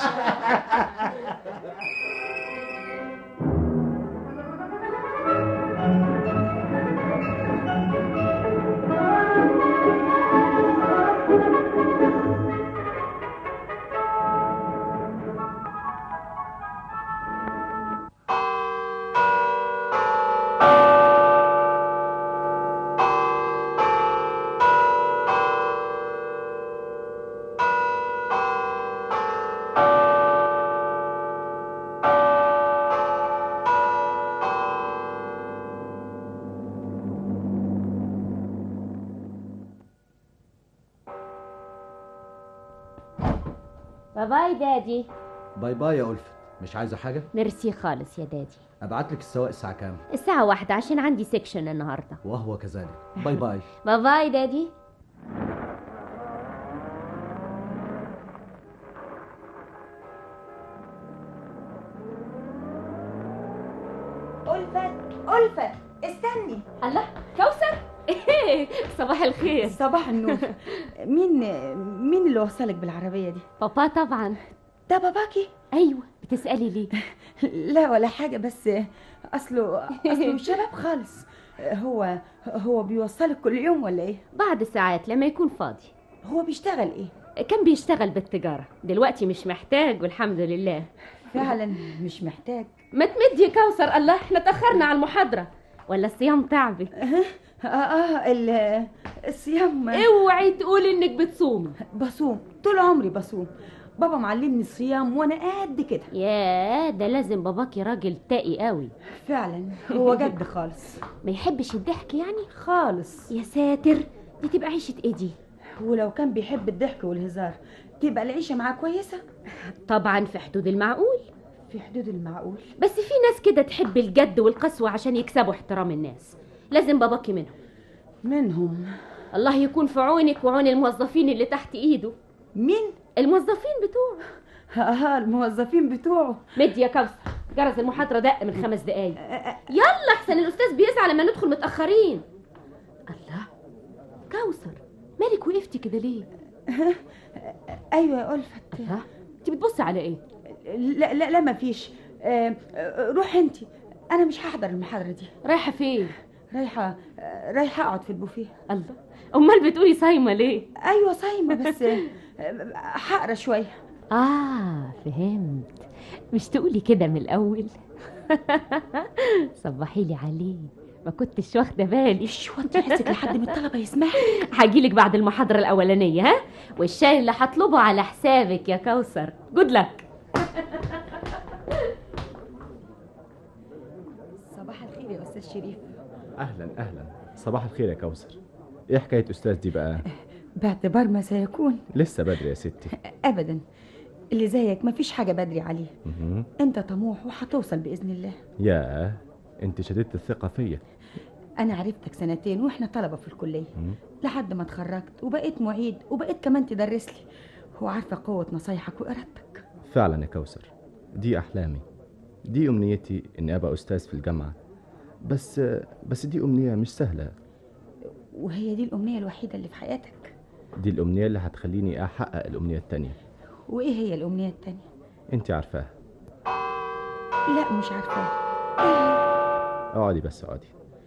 باي باي دادي باي باي يا ألفت مش عايزة حاجة؟ ميرسي خالص يا دادي أبعت لك السواق الساعة كام؟ الساعة واحدة عشان عندي سيكشن النهاردة وهو كذلك باي باي باي باي دادي ألفت ألفت استني الله كوثر صباح الخير صباح النور مين مين اللي وصلك بالعربية دي؟ بابا طبعا ده باباكي؟ ايوه بتسألي ليه؟ لا ولا حاجة بس أصله أصله شباب خالص هو هو بيوصلك كل يوم ولا إيه؟ بعض الساعات لما يكون فاضي هو بيشتغل إيه؟ كان بيشتغل بالتجارة دلوقتي مش محتاج والحمد لله فعلا مش محتاج ما تمد يا كوثر الله احنا اتأخرنا على المحاضرة ولا الصيام تعبك اه اه ال- الصيام اوعي تقولي انك بتصومي بصوم طول عمري بصوم بابا معلمني الصيام وانا قد كده ياه ده لازم باباكي راجل تقي قوي فعلا هو جد خالص ما يحبش الضحك يعني خالص يا ساتر دي تبقى عيشة ايه دي ولو كان بيحب الضحك والهزار تبقى العيشه معاه كويسه طبعا في حدود المعقول في حدود المعقول بس في ناس كده تحب الجد والقسوة عشان يكسبوا احترام الناس لازم باباكي منهم منهم الله يكون في عونك وعون الموظفين اللي تحت ايده مين الموظفين بتوعه ها الموظفين بتوعه مد يا كوثر جرس المحاضرة دق من خمس دقايق يلا احسن الأستاذ بيزعل لما ندخل متأخرين الله كوثر مالك وقفتي كده ليه؟ ايوه يا ألفت الله انت بتبصي على ايه؟ لا لا لا مفيش آه، آه، روح انت انا مش هحضر المحاضره دي رايحة فين؟ رايحه آه، رايحه اقعد في البوفيه الله امال بتقولي صايمة ليه؟ ايوه صايمه بس آه، هقرا شويه اه فهمت مش تقولي كده من الأول صبحي لي عليه ما كنتش واخده بالي وطي حسك لحد ما الطلبه يسمعوا هجيلك بعد المحاضره الاولانيه ها والشاي اللي هطلبه على حسابك يا كوثر جود لك صباح الخير يا استاذ شريف اهلا اهلا صباح الخير يا كوثر ايه حكايه استاذ دي بقى باعتبار ما سيكون لسه بدري يا ستي ابدا اللي زيك مفيش حاجه بدري عليه مهم. انت طموح وهتوصل باذن الله يا انت شددت الثقه فيا انا عرفتك سنتين واحنا طلبه في الكليه مم. لحد ما اتخرجت وبقيت معيد وبقيت كمان تدرس لي وعارفه قوه نصايحك وارادتك فعلا يا كوثر دي احلامي دي امنيتي اني ابقى استاذ في الجامعه بس بس دي امنيه مش سهله وهي دي الامنيه الوحيده اللي في حياتك دي الامنيه اللي هتخليني احقق الامنيه التانية وايه هي الامنيه التانية انت عارفاها لا مش عارفه اقعدي بس اقعدي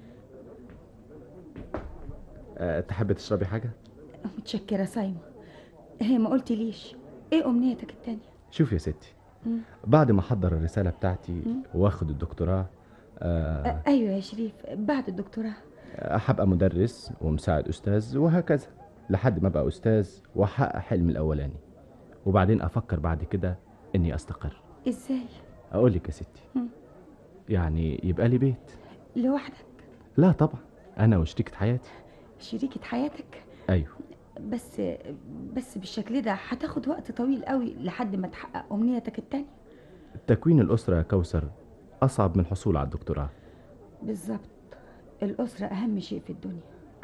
أه تحبي تشربي حاجه متشكره صايمه هي ما قلت ليش ايه امنيتك التانية شوف يا ستي مم. بعد ما احضر الرساله بتاعتي مم. واخد الدكتوراه أه أ- ايوه يا شريف بعد الدكتوراه هبقى مدرس ومساعد استاذ وهكذا لحد ما ابقى استاذ واحقق حلمي الاولاني وبعدين افكر بعد كده اني استقر ازاي اقول لك يا ستي مم. يعني يبقى لي بيت لوحدك لا طبعا انا وشريكة حياتي شريكة حياتك ايوه بس بس بالشكل ده هتاخد وقت طويل قوي لحد ما تحقق امنيتك التانية تكوين الاسره يا كوثر اصعب من الحصول على الدكتوراه بالظبط الأسرة أهم شيء في الدنيا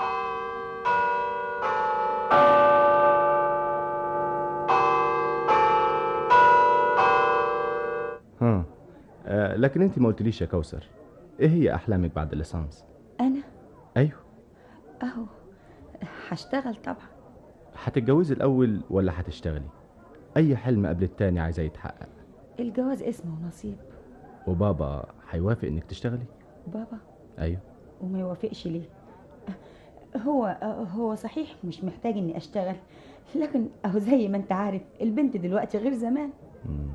ها آه لكن انت ما قلتليش يا كوثر ايه هي احلامك بعد الليسانس أنا ايوه أهو هشتغل طبعا هتتجوزي الاول ولا هتشتغلي اي حلم قبل التاني عايزاه يتحقق الجواز اسمه ونصيب وبابا هيوافق انك تشتغلي بابا ايوه وما يوافقش ليه هو هو صحيح مش محتاج اني اشتغل لكن اهو زي ما انت عارف البنت دلوقتي غير زمان مم.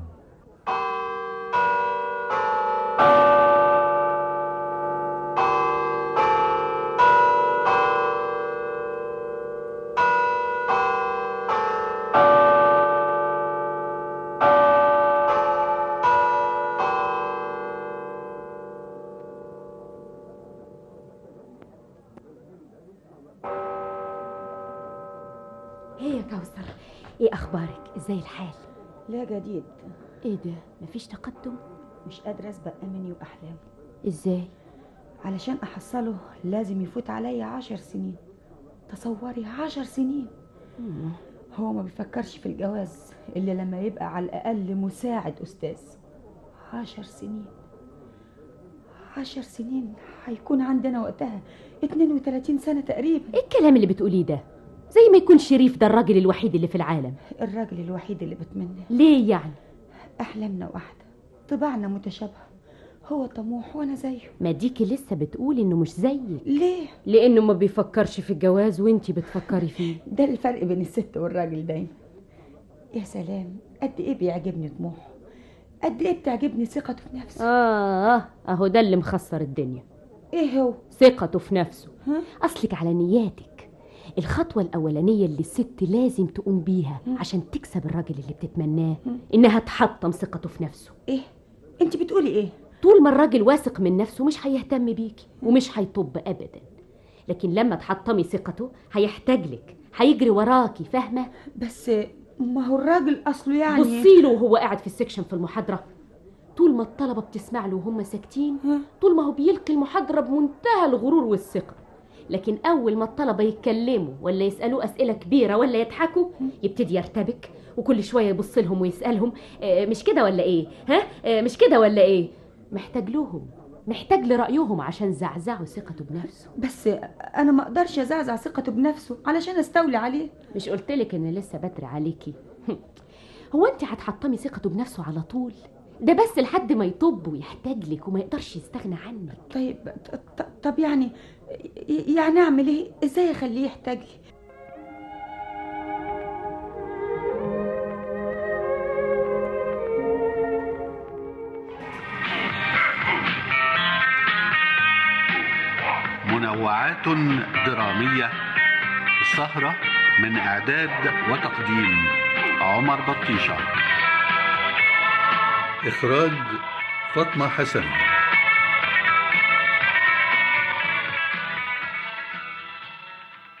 ايه يا كوثر ايه اخبارك ازاي الحال لا جديد ايه ده مفيش تقدم مش قادرة اسبق امني واحلامي ازاي علشان احصله لازم يفوت عليا عشر سنين تصوري عشر سنين مم. هو ما بيفكرش في الجواز إلا لما يبقى على الأقل مساعد أستاذ عشر سنين عشر سنين هيكون عندنا وقتها 32 سنة تقريبا ايه الكلام اللي بتقوليه ده زي ما يكون شريف ده الراجل الوحيد اللي في العالم الراجل الوحيد اللي بتمنى ليه يعني أحلامنا واحدة طباعنا متشابهة هو طموح وأنا زيه ما ديكي لسه بتقولي انه مش زيك ليه لانه ما بيفكرش في الجواز وانتي بتفكري فيه ده الفرق بين الست والراجل دايما يا سلام قد ايه بيعجبني طموحه قد ايه بتعجبني ثقته في نفسه اه اهو ده اللي مخسر الدنيا ايه هو ثقته في نفسه ها؟ اصلك على نياتك الخطوة الأولانية اللي الست لازم تقوم بيها عشان تكسب الراجل اللي بتتمناه إنها تحطم ثقته في نفسه ايه انت بتقولي ايه طول ما الراجل واثق من نفسه مش هيهتم بيكي ومش هيطب أبدا لكن لما تحطمي ثقته هيحتاج لك هيجري وراكي فاهمة بس ما هو الراجل اصله يعني بصي له وهو قاعد في السكشن في المحاضرة طول ما الطلبة بتسمع له وهم ساكتين طول ما هو بيلقي المحاضرة بمنتهى الغرور والثقة لكن أول ما الطلبة يتكلموا ولا يسألوه أسئلة كبيرة ولا يضحكوا يبتدي يرتبك وكل شوية يبص لهم ويسألهم آه، مش كده ولا إيه؟ ها؟ آه، مش كده ولا إيه؟ محتاج لهم محتاج لرأيهم عشان زعزعوا ثقته بنفسه بس انا ما اقدرش ازعزع ثقته بنفسه علشان استولي عليه مش قلتلك ان لسه بدري عليكي هو انت هتحطمي ثقته بنفسه على طول ده بس لحد ما يطب ويحتاج لك وما يقدرش يستغنى عنك طيب ط- ط- طب يعني يعني اعمل ايه ازاي اخليه يحتاج لي منوعات درامية السهرة من إعداد وتقديم عمر بطيشة إخراج فاطمة حسن